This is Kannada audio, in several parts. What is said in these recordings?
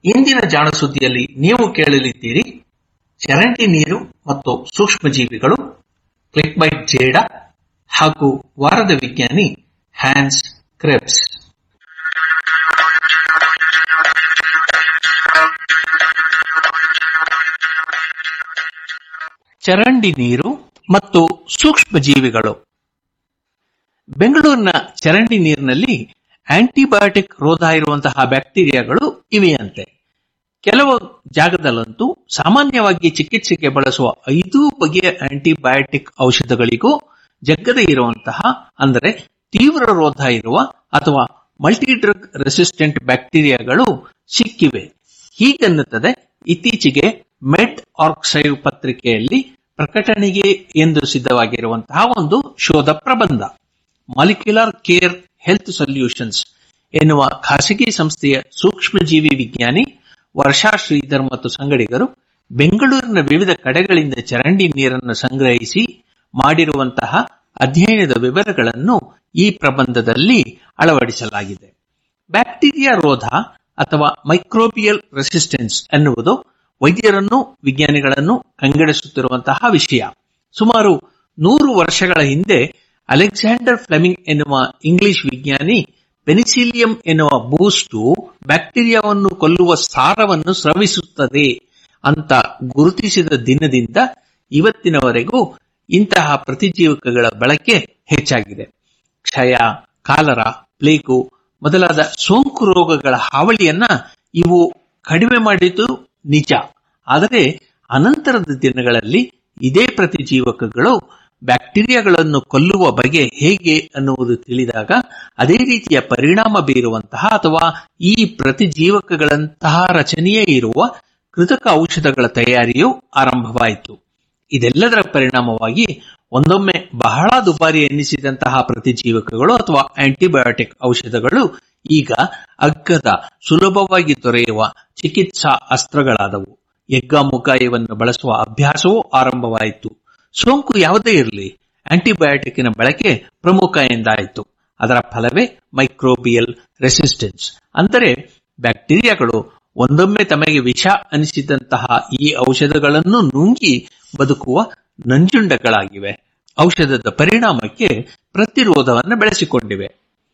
ಇಂದಿನ ಜಾಣ ಸುದ್ದಿಯಲ್ಲಿ ನೀವು ಕೇಳಲಿದ್ದೀರಿ ಚರಂಡಿ ನೀರು ಮತ್ತು ಸೂಕ್ಷ್ಮಜೀವಿಗಳು ಕ್ಲಿಕ್ ಬೈಟ್ ಜೇಡ ಹಾಗೂ ವಾರದ ವಿಜ್ಞಾನಿ ಹ್ಯಾನ್ಸ್ ಕ್ರೆಬ್ಸ್ ಚರಂಡಿ ನೀರು ಮತ್ತು ಸೂಕ್ಷ್ಮಜೀವಿಗಳು ಬೆಂಗಳೂರಿನ ಚರಂಡಿ ನೀರಿನಲ್ಲಿ ಆಂಟಿಬಯೋಟಿಕ್ ರೋಧ ಇರುವಂತಹ ಬ್ಯಾಕ್ಟೀರಿಯಾಗಳು ಇವೆಯಂತೆ ಕೆಲವು ಜಾಗದಲ್ಲಂತೂ ಸಾಮಾನ್ಯವಾಗಿ ಚಿಕಿತ್ಸೆಗೆ ಬಳಸುವ ಐದು ಬಗೆಯ ಆಂಟಿಬಯೋಟಿಕ್ ಔಷಧಗಳಿಗೂ ಜಗ್ಗದೆ ಇರುವಂತಹ ಅಂದರೆ ತೀವ್ರ ರೋಧ ಇರುವ ಅಥವಾ ಮಲ್ಟಿಡ್ರಗ್ ರೆಸಿಸ್ಟೆಂಟ್ ಬ್ಯಾಕ್ಟೀರಿಯಾಗಳು ಸಿಕ್ಕಿವೆ ಹೀಗೆನ್ನುತ್ತದೆ ಇತ್ತೀಚೆಗೆ ಮೆಡ್ ಆರ್ಕ್ಸೈವ್ ಪತ್ರಿಕೆಯಲ್ಲಿ ಪ್ರಕಟಣೆಗೆ ಎಂದು ಸಿದ್ಧವಾಗಿರುವಂತಹ ಒಂದು ಶೋಧ ಪ್ರಬಂಧ ಮಾಲಿಕ್ಯುಲರ್ ಕೇರ್ ಹೆಲ್ತ್ ಸೊಲ್ಯೂಷನ್ಸ್ ಎನ್ನುವ ಖಾಸಗಿ ಸಂಸ್ಥೆಯ ಸೂಕ್ಷ್ಮಜೀವಿ ವಿಜ್ಞಾನಿ ವರ್ಷಾ ಶ್ರೀಧರ್ ಮತ್ತು ಸಂಗಡಿಗರು ಬೆಂಗಳೂರಿನ ವಿವಿಧ ಕಡೆಗಳಿಂದ ಚರಂಡಿ ನೀರನ್ನು ಸಂಗ್ರಹಿಸಿ ಮಾಡಿರುವಂತಹ ಅಧ್ಯಯನದ ವಿವರಗಳನ್ನು ಈ ಪ್ರಬಂಧದಲ್ಲಿ ಅಳವಡಿಸಲಾಗಿದೆ ಬ್ಯಾಕ್ಟೀರಿಯಾ ರೋಧ ಅಥವಾ ಮೈಕ್ರೋಬಿಯಲ್ ರೆಸಿಸ್ಟೆನ್ಸ್ ಎನ್ನುವುದು ವೈದ್ಯರನ್ನು ವಿಜ್ಞಾನಿಗಳನ್ನು ಕಂಗೆಡಿಸುತ್ತಿರುವಂತಹ ವಿಷಯ ಸುಮಾರು ನೂರು ವರ್ಷಗಳ ಹಿಂದೆ ಅಲೆಕ್ಸಾಂಡರ್ ಫ್ಲೆಮಿಂಗ್ ಎನ್ನುವ ಇಂಗ್ಲಿಷ್ ವಿಜ್ಞಾನಿ ಪೆನಿಸಿಲಿಯಂ ಎನ್ನುವ ಬೂಸ್ಟು ಬ್ಯಾಕ್ಟೀರಿಯಾವನ್ನು ಕೊಲ್ಲುವ ಸಾರವನ್ನು ಸ್ರವಿಸುತ್ತದೆ ಅಂತ ಗುರುತಿಸಿದ ದಿನದಿಂದ ಇವತ್ತಿನವರೆಗೂ ಇಂತಹ ಪ್ರತಿಜೀವಕಗಳ ಬಳಕೆ ಹೆಚ್ಚಾಗಿದೆ ಕ್ಷಯ ಕಾಲರ ಪ್ಲೇಗು ಮೊದಲಾದ ಸೋಂಕು ರೋಗಗಳ ಹಾವಳಿಯನ್ನ ಇವು ಕಡಿಮೆ ಮಾಡಿದ್ದು ನಿಜ ಆದರೆ ಅನಂತರದ ದಿನಗಳಲ್ಲಿ ಇದೇ ಪ್ರತಿಜೀವಕಗಳು ಬ್ಯಾಕ್ಟೀರಿಯಾಗಳನ್ನು ಕೊಲ್ಲುವ ಬಗೆ ಹೇಗೆ ಅನ್ನುವುದು ತಿಳಿದಾಗ ಅದೇ ರೀತಿಯ ಪರಿಣಾಮ ಬೀರುವಂತಹ ಅಥವಾ ಈ ಪ್ರತಿಜೀವಕಗಳಂತಹ ರಚನೆಯೇ ಇರುವ ಕೃತಕ ಔಷಧಗಳ ತಯಾರಿಯು ಆರಂಭವಾಯಿತು ಇದೆಲ್ಲದರ ಪರಿಣಾಮವಾಗಿ ಒಂದೊಮ್ಮೆ ಬಹಳ ದುಬಾರಿ ಎನ್ನಿಸಿದಂತಹ ಪ್ರತಿಜೀವಕಗಳು ಅಥವಾ ಆಂಟಿಬಯೋಟಿಕ್ ಔಷಧಗಳು ಈಗ ಅಗ್ಗದ ಸುಲಭವಾಗಿ ದೊರೆಯುವ ಚಿಕಿತ್ಸಾ ಅಸ್ತ್ರಗಳಾದವು ಎಗ್ಗಾಮುಗ್ಗಾಯವನ್ನು ಬಳಸುವ ಅಭ್ಯಾಸವೂ ಆರಂಭವಾಯಿತು ಸೋಂಕು ಯಾವುದೇ ಇರಲಿ ಆಂಟಿಬಯೋಟಿಕ್ನ ಬಳಕೆ ಪ್ರಮುಖ ಎಂದಾಯಿತು ಅದರ ಫಲವೇ ಮೈಕ್ರೋಬಿಯಲ್ ರೆಸಿಸ್ಟೆನ್ಸ್ ಅಂದರೆ ಬ್ಯಾಕ್ಟೀರಿಯಾಗಳು ಒಂದೊಮ್ಮೆ ತಮಗೆ ವಿಷ ಅನಿಸಿದಂತಹ ಈ ಔಷಧಗಳನ್ನು ನುಂಗಿ ಬದುಕುವ ನಂಜುಂಡಗಳಾಗಿವೆ ಔಷಧದ ಪರಿಣಾಮಕ್ಕೆ ಪ್ರತಿರೋಧವನ್ನು ಬೆಳೆಸಿಕೊಂಡಿವೆ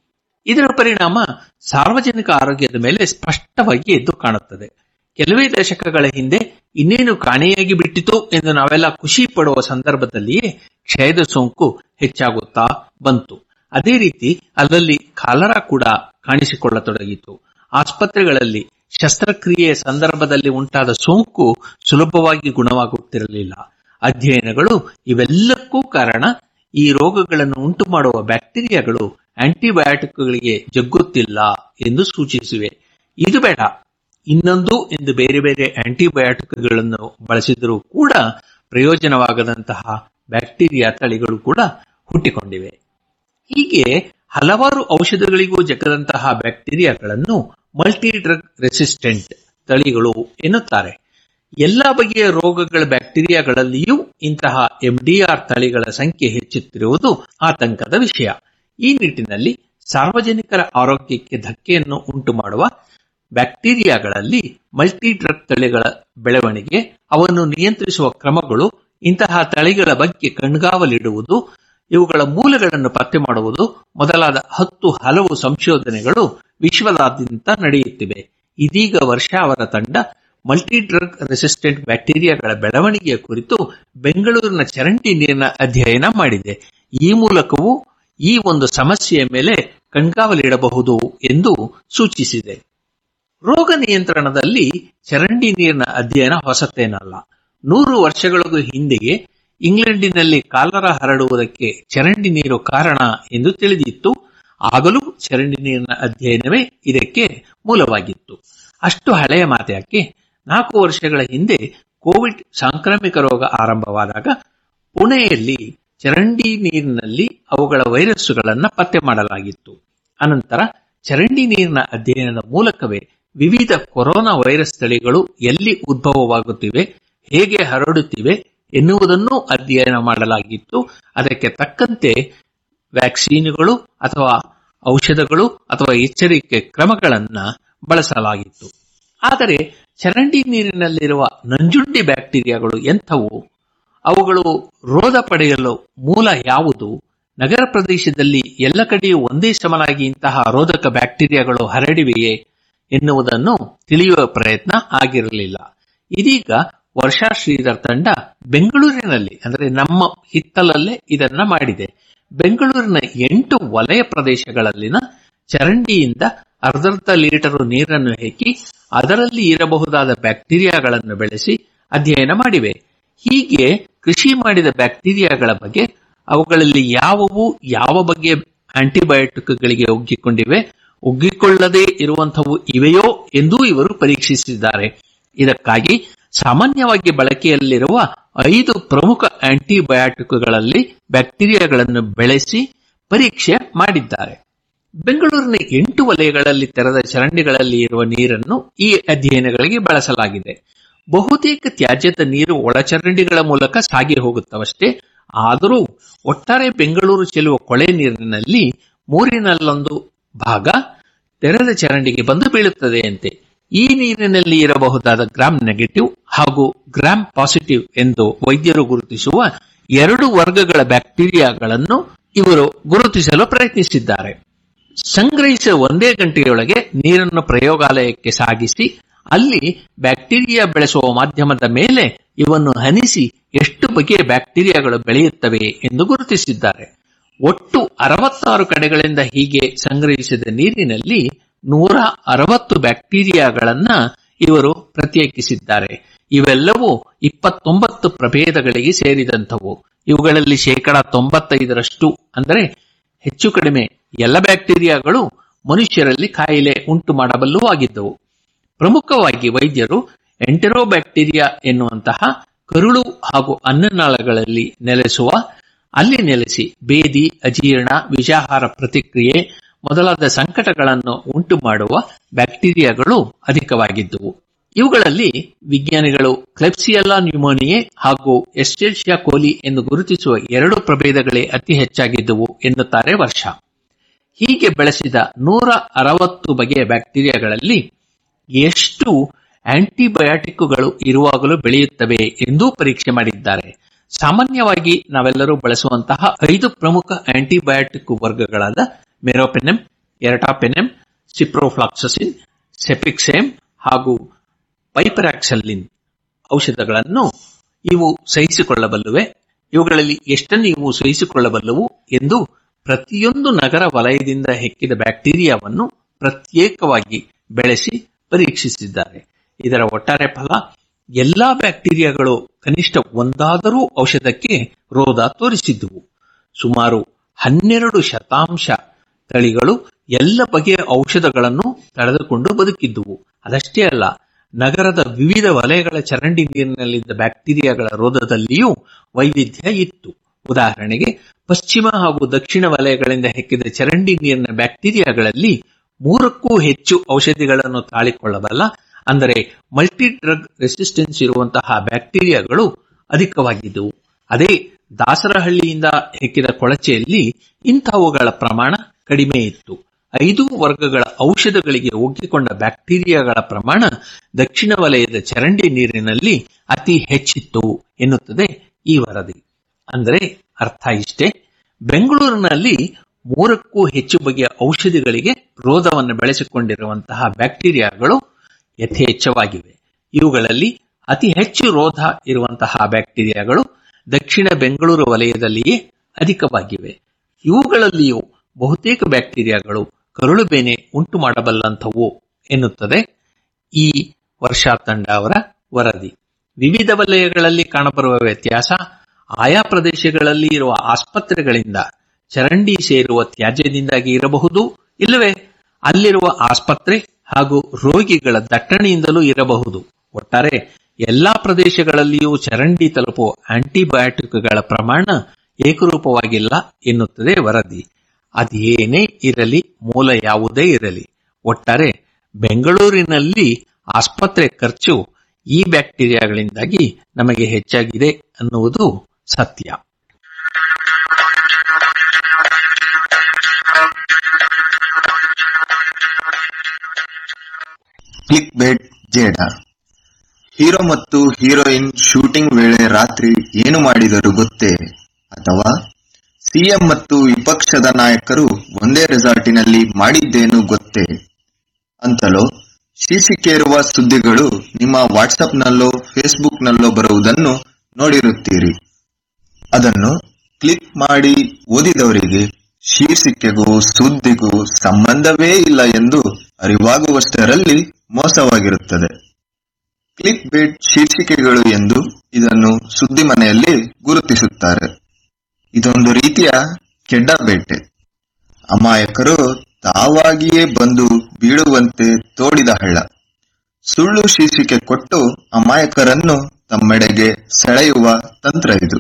ಇದರ ಪರಿಣಾಮ ಸಾರ್ವಜನಿಕ ಆರೋಗ್ಯದ ಮೇಲೆ ಸ್ಪಷ್ಟವಾಗಿ ಎದ್ದು ಕಾಣುತ್ತದೆ ಕೆಲವೇ ದಶಕಗಳ ಹಿಂದೆ ಇನ್ನೇನು ಕಾಣೆಯಾಗಿ ಬಿಟ್ಟಿತು ಎಂದು ನಾವೆಲ್ಲ ಖುಷಿ ಪಡುವ ಸಂದರ್ಭದಲ್ಲಿಯೇ ಕ್ಷಯದ ಸೋಂಕು ಹೆಚ್ಚಾಗುತ್ತಾ ಬಂತು ಅದೇ ರೀತಿ ಅಲ್ಲಲ್ಲಿ ಕಾಲರ ಕೂಡ ಕಾಣಿಸಿಕೊಳ್ಳತೊಡಗಿತು ಆಸ್ಪತ್ರೆಗಳಲ್ಲಿ ಶಸ್ತ್ರಕ್ರಿಯೆಯ ಸಂದರ್ಭದಲ್ಲಿ ಉಂಟಾದ ಸೋಂಕು ಸುಲಭವಾಗಿ ಗುಣವಾಗುತ್ತಿರಲಿಲ್ಲ ಅಧ್ಯಯನಗಳು ಇವೆಲ್ಲಕ್ಕೂ ಕಾರಣ ಈ ರೋಗಗಳನ್ನು ಉಂಟು ಮಾಡುವ ಬ್ಯಾಕ್ಟೀರಿಯಾಗಳು ಆಂಟಿಬಯೋಟಿಕ್ಗಳಿಗೆ ಜಗ್ಗುತ್ತಿಲ್ಲ ಎಂದು ಸೂಚಿಸಿವೆ ಇದು ಬೇಡ ಇನ್ನೊಂದು ಎಂದು ಬೇರೆ ಬೇರೆ ಆಂಟಿಬಯೋಟಿಕ್ಗಳನ್ನು ಬಳಸಿದರೂ ಕೂಡ ಪ್ರಯೋಜನವಾಗದಂತಹ ಬ್ಯಾಕ್ಟೀರಿಯಾ ತಳಿಗಳು ಕೂಡ ಹುಟ್ಟಿಕೊಂಡಿವೆ ಹೀಗೆ ಹಲವಾರು ಔಷಧಗಳಿಗೂ ಜಗ್ಗದಂತಹ ಬ್ಯಾಕ್ಟೀರಿಯಾಗಳನ್ನು ಮಲ್ಟಿ ಡ್ರಗ್ ರೆಸಿಸ್ಟೆಂಟ್ ತಳಿಗಳು ಎನ್ನುತ್ತಾರೆ ಎಲ್ಲ ಬಗೆಯ ರೋಗಗಳ ಬ್ಯಾಕ್ಟೀರಿಯಾಗಳಲ್ಲಿಯೂ ಇಂತಹ ಎಂಡಿಆರ್ ತಳಿಗಳ ಸಂಖ್ಯೆ ಹೆಚ್ಚುತ್ತಿರುವುದು ಆತಂಕದ ವಿಷಯ ಈ ನಿಟ್ಟಿನಲ್ಲಿ ಸಾರ್ವಜನಿಕರ ಆರೋಗ್ಯಕ್ಕೆ ಧಕ್ಕೆಯನ್ನು ಉಂಟು ಮಾಡುವ ಬ್ಯಾಕ್ಟೀರಿಯಾಗಳಲ್ಲಿ ಮಲ್ಟಿ ಡ್ರಗ್ ತಳಿಗಳ ಬೆಳವಣಿಗೆ ಅವನ್ನು ನಿಯಂತ್ರಿಸುವ ಕ್ರಮಗಳು ಇಂತಹ ತಳಿಗಳ ಬಗ್ಗೆ ಕಣ್ಗಾವಲಿಡುವುದು ಇವುಗಳ ಮೂಲಗಳನ್ನು ಪತ್ತೆ ಮಾಡುವುದು ಮೊದಲಾದ ಹತ್ತು ಹಲವು ಸಂಶೋಧನೆಗಳು ವಿಶ್ವದಾದ್ಯಂತ ನಡೆಯುತ್ತಿವೆ ಇದೀಗ ವರ್ಷ ಅವರ ತಂಡ ಮಲ್ಟಿ ಡ್ರಗ್ ರೆಸಿಸ್ಟೆಂಟ್ ಬ್ಯಾಕ್ಟೀರಿಯಾಗಳ ಬೆಳವಣಿಗೆಯ ಕುರಿತು ಬೆಂಗಳೂರಿನ ಚರಂಡಿ ನೀರಿನ ಅಧ್ಯಯನ ಮಾಡಿದೆ ಈ ಮೂಲಕವೂ ಈ ಒಂದು ಸಮಸ್ಯೆಯ ಮೇಲೆ ಕಣ್ಗಾವಲಿಡಬಹುದು ಎಂದು ಸೂಚಿಸಿದೆ ರೋಗ ನಿಯಂತ್ರಣದಲ್ಲಿ ಚರಂಡಿ ನೀರಿನ ಅಧ್ಯಯನ ಹೊಸತೇನಲ್ಲ ನೂರು ವರ್ಷಗಳಿಗೂ ಹಿಂದೆಯೇ ಇಂಗ್ಲೆಂಡಿನಲ್ಲಿ ಕಾಲರ ಹರಡುವುದಕ್ಕೆ ಚರಂಡಿ ನೀರು ಕಾರಣ ಎಂದು ತಿಳಿದಿತ್ತು ಆಗಲೂ ಚರಂಡಿ ನೀರಿನ ಅಧ್ಯಯನವೇ ಇದಕ್ಕೆ ಮೂಲವಾಗಿತ್ತು ಅಷ್ಟು ಹಳೆಯ ಮಾತ್ಯಾಕೆ ನಾಲ್ಕು ವರ್ಷಗಳ ಹಿಂದೆ ಕೋವಿಡ್ ಸಾಂಕ್ರಾಮಿಕ ರೋಗ ಆರಂಭವಾದಾಗ ಪುಣೆಯಲ್ಲಿ ಚರಂಡಿ ನೀರಿನಲ್ಲಿ ಅವುಗಳ ವೈರಸ್ಸುಗಳನ್ನು ಪತ್ತೆ ಮಾಡಲಾಗಿತ್ತು ಅನಂತರ ಚರಂಡಿ ನೀರಿನ ಅಧ್ಯಯನದ ಮೂಲಕವೇ ವಿವಿಧ ಕೊರೋನಾ ವೈರಸ್ ತಳಿಗಳು ಎಲ್ಲಿ ಉದ್ಭವವಾಗುತ್ತಿವೆ ಹೇಗೆ ಹರಡುತ್ತಿವೆ ಎನ್ನುವುದನ್ನೂ ಅಧ್ಯಯನ ಮಾಡಲಾಗಿತ್ತು ಅದಕ್ಕೆ ತಕ್ಕಂತೆ ವ್ಯಾಕ್ಸಿನ್ಗಳು ಅಥವಾ ಔಷಧಗಳು ಅಥವಾ ಎಚ್ಚರಿಕೆ ಕ್ರಮಗಳನ್ನು ಬಳಸಲಾಗಿತ್ತು ಆದರೆ ಚರಂಡಿ ನೀರಿನಲ್ಲಿರುವ ನಂಜುಂಡಿ ಬ್ಯಾಕ್ಟೀರಿಯಾಗಳು ಎಂಥವು ಅವುಗಳು ರೋಧ ಪಡೆಯಲು ಮೂಲ ಯಾವುದು ನಗರ ಪ್ರದೇಶದಲ್ಲಿ ಎಲ್ಲ ಕಡೆಯೂ ಒಂದೇ ಸಮನಾಗಿ ಇಂತಹ ರೋಧಕ ಬ್ಯಾಕ್ಟೀರಿಯಾಗಳು ಹರಡಿವೆಯೇ ಎನ್ನುವುದನ್ನು ತಿಳಿಯುವ ಪ್ರಯತ್ನ ಆಗಿರಲಿಲ್ಲ ಇದೀಗ ವರ್ಷಾ ಶ್ರೀಧರ್ ತಂಡ ಬೆಂಗಳೂರಿನಲ್ಲಿ ಅಂದರೆ ನಮ್ಮ ಹಿತ್ತಲಲ್ಲೇ ಇದನ್ನ ಮಾಡಿದೆ ಬೆಂಗಳೂರಿನ ಎಂಟು ವಲಯ ಪ್ರದೇಶಗಳಲ್ಲಿನ ಚರಂಡಿಯಿಂದ ಅರ್ಧರ್ಧ ಲೀಟರ್ ನೀರನ್ನು ಹೆಕ್ಕಿ ಅದರಲ್ಲಿ ಇರಬಹುದಾದ ಬ್ಯಾಕ್ಟೀರಿಯಾಗಳನ್ನು ಬೆಳೆಸಿ ಅಧ್ಯಯನ ಮಾಡಿವೆ ಹೀಗೆ ಕೃಷಿ ಮಾಡಿದ ಬ್ಯಾಕ್ಟೀರಿಯಾಗಳ ಬಗ್ಗೆ ಅವುಗಳಲ್ಲಿ ಯಾವುವು ಯಾವ ಬಗೆಯ ಆಂಟಿಬಯೋಟಿಕ್ಗಳಿಗೆ ಒಗ್ಗಿಕೊಂಡಿವೆ ಒಗ್ಗಿಕೊಳ್ಳದೇ ಇರುವಂತವು ಇವೆಯೋ ಎಂದೂ ಇವರು ಪರೀಕ್ಷಿಸಿದ್ದಾರೆ ಇದಕ್ಕಾಗಿ ಸಾಮಾನ್ಯವಾಗಿ ಬಳಕೆಯಲ್ಲಿರುವ ಐದು ಪ್ರಮುಖ ಆಂಟಿಬಯೋಟಿಕ್ಗಳಲ್ಲಿ ಬ್ಯಾಕ್ಟೀರಿಯಾಗಳನ್ನು ಬೆಳೆಸಿ ಪರೀಕ್ಷೆ ಮಾಡಿದ್ದಾರೆ ಬೆಂಗಳೂರಿನ ಎಂಟು ವಲಯಗಳಲ್ಲಿ ತೆರೆದ ಚರಂಡಿಗಳಲ್ಲಿ ಇರುವ ನೀರನ್ನು ಈ ಅಧ್ಯಯನಗಳಿಗೆ ಬಳಸಲಾಗಿದೆ ಬಹುತೇಕ ತ್ಯಾಜ್ಯದ ನೀರು ಒಳಚರಂಡಿಗಳ ಮೂಲಕ ಸಾಗಿ ಹೋಗುತ್ತವಷ್ಟೇ ಆದರೂ ಒಟ್ಟಾರೆ ಬೆಂಗಳೂರು ಚೆಲ್ಲುವ ಕೊಳೆ ನೀರಿನಲ್ಲಿ ಮೂರಿನಲ್ಲೊಂದು ಭಾಗ ತೆರೆದ ಚರಂಡಿಗೆ ಬಂದು ಬೀಳುತ್ತದೆಯಂತೆ ಈ ನೀರಿನಲ್ಲಿ ಇರಬಹುದಾದ ಗ್ರಾಮ್ ನೆಗೆಟಿವ್ ಹಾಗೂ ಗ್ರಾಮ್ ಪಾಸಿಟಿವ್ ಎಂದು ವೈದ್ಯರು ಗುರುತಿಸುವ ಎರಡು ವರ್ಗಗಳ ಬ್ಯಾಕ್ಟೀರಿಯಾಗಳನ್ನು ಇವರು ಗುರುತಿಸಲು ಪ್ರಯತ್ನಿಸಿದ್ದಾರೆ ಸಂಗ್ರಹಿಸಿದ ಒಂದೇ ಗಂಟೆಯೊಳಗೆ ನೀರನ್ನು ಪ್ರಯೋಗಾಲಯಕ್ಕೆ ಸಾಗಿಸಿ ಅಲ್ಲಿ ಬ್ಯಾಕ್ಟೀರಿಯಾ ಬೆಳೆಸುವ ಮಾಧ್ಯಮದ ಮೇಲೆ ಇವನ್ನು ಹನಿಸಿ ಎಷ್ಟು ಬಗೆಯ ಬ್ಯಾಕ್ಟೀರಿಯಾಗಳು ಬೆಳೆಯುತ್ತವೆ ಎಂದು ಗುರುತಿಸಿದ್ದಾರೆ ಒಟ್ಟು ಅರವತ್ತಾರು ಕಡೆಗಳಿಂದ ಹೀಗೆ ಸಂಗ್ರಹಿಸಿದ ನೀರಿನಲ್ಲಿ ನೂರ ಅರವತ್ತು ಬ್ಯಾಕ್ಟೀರಿಯಾಗಳನ್ನ ಇವರು ಪ್ರತ್ಯೇಕಿಸಿದ್ದಾರೆ ಇವೆಲ್ಲವೂ ಇಪ್ಪತ್ತೊಂಬತ್ತು ಪ್ರಭೇದಗಳಿಗೆ ಸೇರಿದಂಥವು ಇವುಗಳಲ್ಲಿ ಶೇಕಡ ತೊಂಬತ್ತೈದರಷ್ಟು ಅಂದರೆ ಹೆಚ್ಚು ಕಡಿಮೆ ಎಲ್ಲ ಬ್ಯಾಕ್ಟೀರಿಯಾಗಳು ಮನುಷ್ಯರಲ್ಲಿ ಕಾಯಿಲೆ ಉಂಟು ಮಾಡಬಲ್ಲೂ ಆಗಿದ್ದವು ಪ್ರಮುಖವಾಗಿ ವೈದ್ಯರು ಎಂಟೆರೋಬ್ಯಾಕ್ಟೀರಿಯಾ ಎನ್ನುವಂತಹ ಕರುಳು ಹಾಗೂ ಅನ್ನನಾಳಗಳಲ್ಲಿ ನೆಲೆಸುವ ಅಲ್ಲಿ ನೆಲೆಸಿ ಬೇದಿ ಅಜೀರ್ಣ ವಿಷಾಹಾರ ಪ್ರತಿಕ್ರಿಯೆ ಮೊದಲಾದ ಸಂಕಟಗಳನ್ನು ಉಂಟು ಮಾಡುವ ಬ್ಯಾಕ್ಟೀರಿಯಾಗಳು ಅಧಿಕವಾಗಿದ್ದುವು ಇವುಗಳಲ್ಲಿ ವಿಜ್ಞಾನಿಗಳು ಕ್ಲೆಪ್ಸಿಯಲ್ಲಾ ನ್ಯೂಮೋನಿಯೆ ಹಾಗೂ ಎಸ್ಟೆಲ್ಶಿಯಾ ಕೋಲಿ ಎಂದು ಗುರುತಿಸುವ ಎರಡು ಪ್ರಭೇದಗಳೇ ಅತಿ ಹೆಚ್ಚಾಗಿದ್ದುವು ಎನ್ನುತ್ತಾರೆ ವರ್ಷ ಹೀಗೆ ಬೆಳೆಸಿದ ನೂರ ಅರವತ್ತು ಬಗೆಯ ಬ್ಯಾಕ್ಟೀರಿಯಾಗಳಲ್ಲಿ ಎಷ್ಟು ಆಂಟಿಬಯೋಟಿಕ್ಗಳು ಇರುವಾಗಲೂ ಬೆಳೆಯುತ್ತವೆ ಎಂದೂ ಪರೀಕ್ಷೆ ಮಾಡಿದ್ದಾರೆ ಸಾಮಾನ್ಯವಾಗಿ ನಾವೆಲ್ಲರೂ ಬಳಸುವಂತಹ ಐದು ಪ್ರಮುಖ ಆಂಟಿಬಯೋಟಿಕ್ ವರ್ಗಗಳಾದ ಮೆರೋಪೆನೆಮ್ ಎರಟಾಪೆನೆಮ್ ಸಿಪ್ರೋಫ್ಲಾಕ್ಸಸಿನ್ ಸೆಪಿಕ್ಸೇಮ್ ಹಾಗೂ ಪೈಪರಾಕ್ಸಲ್ಲಿನ್ ಔಷಧಗಳನ್ನು ಇವು ಸಹಿಸಿಕೊಳ್ಳಬಲ್ಲುವೆ ಇವುಗಳಲ್ಲಿ ಎಷ್ಟನ್ನು ಇವು ಸಹಿಸಿಕೊಳ್ಳಬಲ್ಲವು ಎಂದು ಪ್ರತಿಯೊಂದು ನಗರ ವಲಯದಿಂದ ಹೆಕ್ಕಿದ ಬ್ಯಾಕ್ಟೀರಿಯಾವನ್ನು ಪ್ರತ್ಯೇಕವಾಗಿ ಬೆಳೆಸಿ ಪರೀಕ್ಷಿಸಿದ್ದಾರೆ ಇದರ ಒಟ್ಟಾರೆ ಫಲ ಎಲ್ಲಾ ಬ್ಯಾಕ್ಟೀರಿಯಾಗಳು ಕನಿಷ್ಠ ಒಂದಾದರೂ ಔಷಧಕ್ಕೆ ರೋಧ ತೋರಿಸಿದ್ದುವು ಸುಮಾರು ಹನ್ನೆರಡು ಶತಾಂಶ ತಳಿಗಳು ಎಲ್ಲ ಬಗೆಯ ಔಷಧಗಳನ್ನು ತಡೆದುಕೊಂಡು ಬದುಕಿದ್ದುವು ಅದಷ್ಟೇ ಅಲ್ಲ ನಗರದ ವಿವಿಧ ವಲಯಗಳ ಚರಂಡಿ ನೀರಿನಲ್ಲಿದ್ದ ಬ್ಯಾಕ್ಟೀರಿಯಾಗಳ ರೋಧದಲ್ಲಿಯೂ ವೈವಿಧ್ಯ ಇತ್ತು ಉದಾಹರಣೆಗೆ ಪಶ್ಚಿಮ ಹಾಗೂ ದಕ್ಷಿಣ ವಲಯಗಳಿಂದ ಹೆಕ್ಕಿದ ಚರಂಡಿ ನೀರಿನ ಬ್ಯಾಕ್ಟೀರಿಯಾಗಳಲ್ಲಿ ಮೂರಕ್ಕೂ ಹೆಚ್ಚು ಔಷಧಿಗಳನ್ನು ತಾಳಿಕೊಳ್ಳಬಲ್ಲ ಅಂದರೆ ಮಲ್ಟಿ ಡ್ರಗ್ ರೆಸಿಸ್ಟೆನ್ಸ್ ಇರುವಂತಹ ಬ್ಯಾಕ್ಟೀರಿಯಾಗಳು ಅಧಿಕವಾಗಿದ್ದವು ಅದೇ ದಾಸರಹಳ್ಳಿಯಿಂದ ಹೆಕ್ಕಿದ ಕೊಳಚೆಯಲ್ಲಿ ಇಂತಹವುಗಳ ಪ್ರಮಾಣ ಕಡಿಮೆ ಇತ್ತು ಐದು ವರ್ಗಗಳ ಔಷಧಗಳಿಗೆ ಒಗ್ಗಿಕೊಂಡ ಬ್ಯಾಕ್ಟೀರಿಯಾಗಳ ಪ್ರಮಾಣ ದಕ್ಷಿಣ ವಲಯದ ಚರಂಡಿ ನೀರಿನಲ್ಲಿ ಅತಿ ಹೆಚ್ಚಿತ್ತು ಎನ್ನುತ್ತದೆ ಈ ವರದಿ ಅಂದರೆ ಅರ್ಥ ಇಷ್ಟೇ ಬೆಂಗಳೂರಿನಲ್ಲಿ ಮೂರಕ್ಕೂ ಹೆಚ್ಚು ಬಗೆಯ ಔಷಧಿಗಳಿಗೆ ರೋಧವನ್ನು ಬೆಳೆಸಿಕೊಂಡಿರುವಂತಹ ಬ್ಯಾಕ್ಟೀರಿಯಾಗಳು ಯಥೇಚ್ಛವಾಗಿವೆ ಇವುಗಳಲ್ಲಿ ಅತಿ ಹೆಚ್ಚು ರೋಧ ಇರುವಂತಹ ಬ್ಯಾಕ್ಟೀರಿಯಾಗಳು ದಕ್ಷಿಣ ಬೆಂಗಳೂರು ವಲಯದಲ್ಲಿಯೇ ಅಧಿಕವಾಗಿವೆ ಇವುಗಳಲ್ಲಿಯೂ ಬಹುತೇಕ ಬ್ಯಾಕ್ಟೀರಿಯಾಗಳು ಕರುಳು ಬೇನೆ ಉಂಟು ಮಾಡಬಲ್ಲಂಥವು ಎನ್ನುತ್ತದೆ ಈ ವರ್ಷಾ ತಂಡ ಅವರ ವರದಿ ವಿವಿಧ ವಲಯಗಳಲ್ಲಿ ಕಾಣಬರುವ ವ್ಯತ್ಯಾಸ ಆಯಾ ಪ್ರದೇಶಗಳಲ್ಲಿ ಇರುವ ಆಸ್ಪತ್ರೆಗಳಿಂದ ಚರಂಡಿ ಸೇರುವ ತ್ಯಾಜ್ಯದಿಂದಾಗಿ ಇರಬಹುದು ಇಲ್ಲವೇ ಅಲ್ಲಿರುವ ಆಸ್ಪತ್ರೆ ಹಾಗೂ ರೋಗಿಗಳ ದಟ್ಟಣೆಯಿಂದಲೂ ಇರಬಹುದು ಒಟ್ಟಾರೆ ಎಲ್ಲಾ ಪ್ರದೇಶಗಳಲ್ಲಿಯೂ ಚರಂಡಿ ತಲುಪುವ ಆಂಟಿಬಯೋಟಿಕ್ಗಳ ಪ್ರಮಾಣ ಏಕರೂಪವಾಗಿಲ್ಲ ಎನ್ನುತ್ತದೆ ವರದಿ ಅದೇನೇ ಇರಲಿ ಮೂಲ ಯಾವುದೇ ಇರಲಿ ಒಟ್ಟಾರೆ ಬೆಂಗಳೂರಿನಲ್ಲಿ ಆಸ್ಪತ್ರೆ ಖರ್ಚು ಈ ಬ್ಯಾಕ್ಟೀರಿಯಾಗಳಿಂದಾಗಿ ನಮಗೆ ಹೆಚ್ಚಾಗಿದೆ ಅನ್ನುವುದು ಸತ್ಯ ಕ್ಲಿಕ್ ಬೆಡ್ ಜೇಡ ಹೀರೋ ಮತ್ತು ಹೀರೋಯಿನ್ ಶೂಟಿಂಗ್ ವೇಳೆ ರಾತ್ರಿ ಏನು ಮಾಡಿದರು ಗೊತ್ತೇ ಅಥವಾ ಸಿಎಂ ಮತ್ತು ವಿಪಕ್ಷದ ನಾಯಕರು ಒಂದೇ ರೆಸಾರ್ಟಿನಲ್ಲಿ ಮಾಡಿದ್ದೇನು ಗೊತ್ತೇ ಅಂತಲೋ ಶೀರ್ಷಿಕೆಯಿರುವ ಸುದ್ದಿಗಳು ನಿಮ್ಮ ವಾಟ್ಸಪ್ನಲ್ಲೋ ಫೇಸ್ಬುಕ್ನಲ್ಲೋ ಬರುವುದನ್ನು ನೋಡಿರುತ್ತೀರಿ ಅದನ್ನು ಕ್ಲಿಕ್ ಮಾಡಿ ಓದಿದವರಿಗೆ ಶೀರ್ಷಿಕೆಗೂ ಸುದ್ದಿಗೂ ಸಂಬಂಧವೇ ಇಲ್ಲ ಎಂದು ಅರಿವಾಗುವಷ್ಟರಲ್ಲಿ ಮೋಸವಾಗಿರುತ್ತದೆ ಕ್ಲಿಕ್ ಬೇಟ್ ಶೀರ್ಷಿಕೆಗಳು ಎಂದು ಇದನ್ನು ಸುದ್ದಿ ಮನೆಯಲ್ಲಿ ಗುರುತಿಸುತ್ತಾರೆ ಇದೊಂದು ರೀತಿಯ ಕೆಡ್ಡ ಬೇಟೆ ಅಮಾಯಕರು ತಾವಾಗಿಯೇ ಬಂದು ಬೀಳುವಂತೆ ತೋಡಿದ ಹಳ್ಳ ಸುಳ್ಳು ಶೀರ್ಷಿಕೆ ಕೊಟ್ಟು ಅಮಾಯಕರನ್ನು ತಮ್ಮೆಡೆಗೆ ಸೆಳೆಯುವ ತಂತ್ರ ಇದು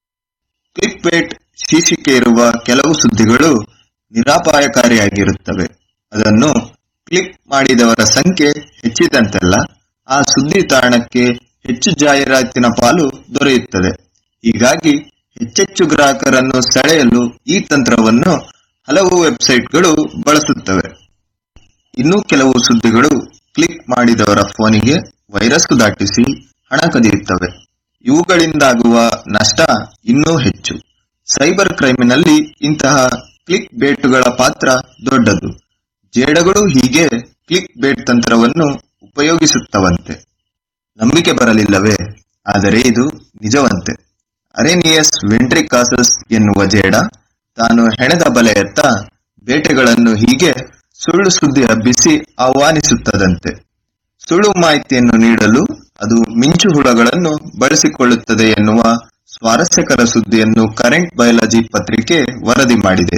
ಕ್ಲಿಕ್ ಬೇಟ್ ಶೀರ್ಷಿಕೆ ಇರುವ ಕೆಲವು ಸುದ್ದಿಗಳು ನಿರಾಪಾಯಕಾರಿಯಾಗಿರುತ್ತವೆ ಅದನ್ನು ಕ್ಲಿಕ್ ಮಾಡಿದವರ ಸಂಖ್ಯೆ ಹೆಚ್ಚಿದಂತೆಲ್ಲ ಆ ಸುದ್ದಿ ತಾಣಕ್ಕೆ ಹೆಚ್ಚು ಜಾಹೀರಾತಿನ ಪಾಲು ದೊರೆಯುತ್ತದೆ ಹೀಗಾಗಿ ಹೆಚ್ಚೆಚ್ಚು ಗ್ರಾಹಕರನ್ನು ಸೆಳೆಯಲು ಈ ತಂತ್ರವನ್ನು ಹಲವು ವೆಬ್ಸೈಟ್ಗಳು ಬಳಸುತ್ತವೆ ಇನ್ನು ಕೆಲವು ಸುದ್ದಿಗಳು ಕ್ಲಿಕ್ ಮಾಡಿದವರ ಫೋನಿಗೆ ವೈರಸ್ ದಾಟಿಸಿ ಹಣ ಕದಿಯುತ್ತವೆ ಇವುಗಳಿಂದಾಗುವ ನಷ್ಟ ಇನ್ನೂ ಹೆಚ್ಚು ಸೈಬರ್ ಕ್ರೈಮಿನಲ್ಲಿ ಇಂತಹ ಕ್ಲಿಕ್ ಬೇಟುಗಳ ಪಾತ್ರ ದೊಡ್ಡದು ಜೇಡಗಳು ಹೀಗೆ ಕ್ಲಿಕ್ ಬೇಟ್ ತಂತ್ರವನ್ನು ಉಪಯೋಗಿಸುತ್ತವಂತೆ ನಂಬಿಕೆ ಬರಲಿಲ್ಲವೇ ಆದರೆ ಇದು ನಿಜವಂತೆ ಅರೇನಿಯಸ್ ವೆಂಟ್ರಿಕಾಸಸ್ ಎನ್ನುವ ಜೇಡ ತಾನು ಹೆಣೆದ ಬಲೆಯತ್ತ ಬೇಟೆಗಳನ್ನು ಹೀಗೆ ಸುಳ್ಳು ಸುದ್ದಿ ಹಬ್ಬಿಸಿ ಆಹ್ವಾನಿಸುತ್ತದಂತೆ ಸುಳ್ಳು ಮಾಹಿತಿಯನ್ನು ನೀಡಲು ಅದು ಮಿಂಚು ಹುಳಗಳನ್ನು ಬಳಸಿಕೊಳ್ಳುತ್ತದೆ ಎನ್ನುವ ಸ್ವಾರಸ್ಯಕರ ಸುದ್ದಿಯನ್ನು ಕರೆಂಟ್ ಬಯಾಲಜಿ ಪತ್ರಿಕೆ ವರದಿ ಮಾಡಿದೆ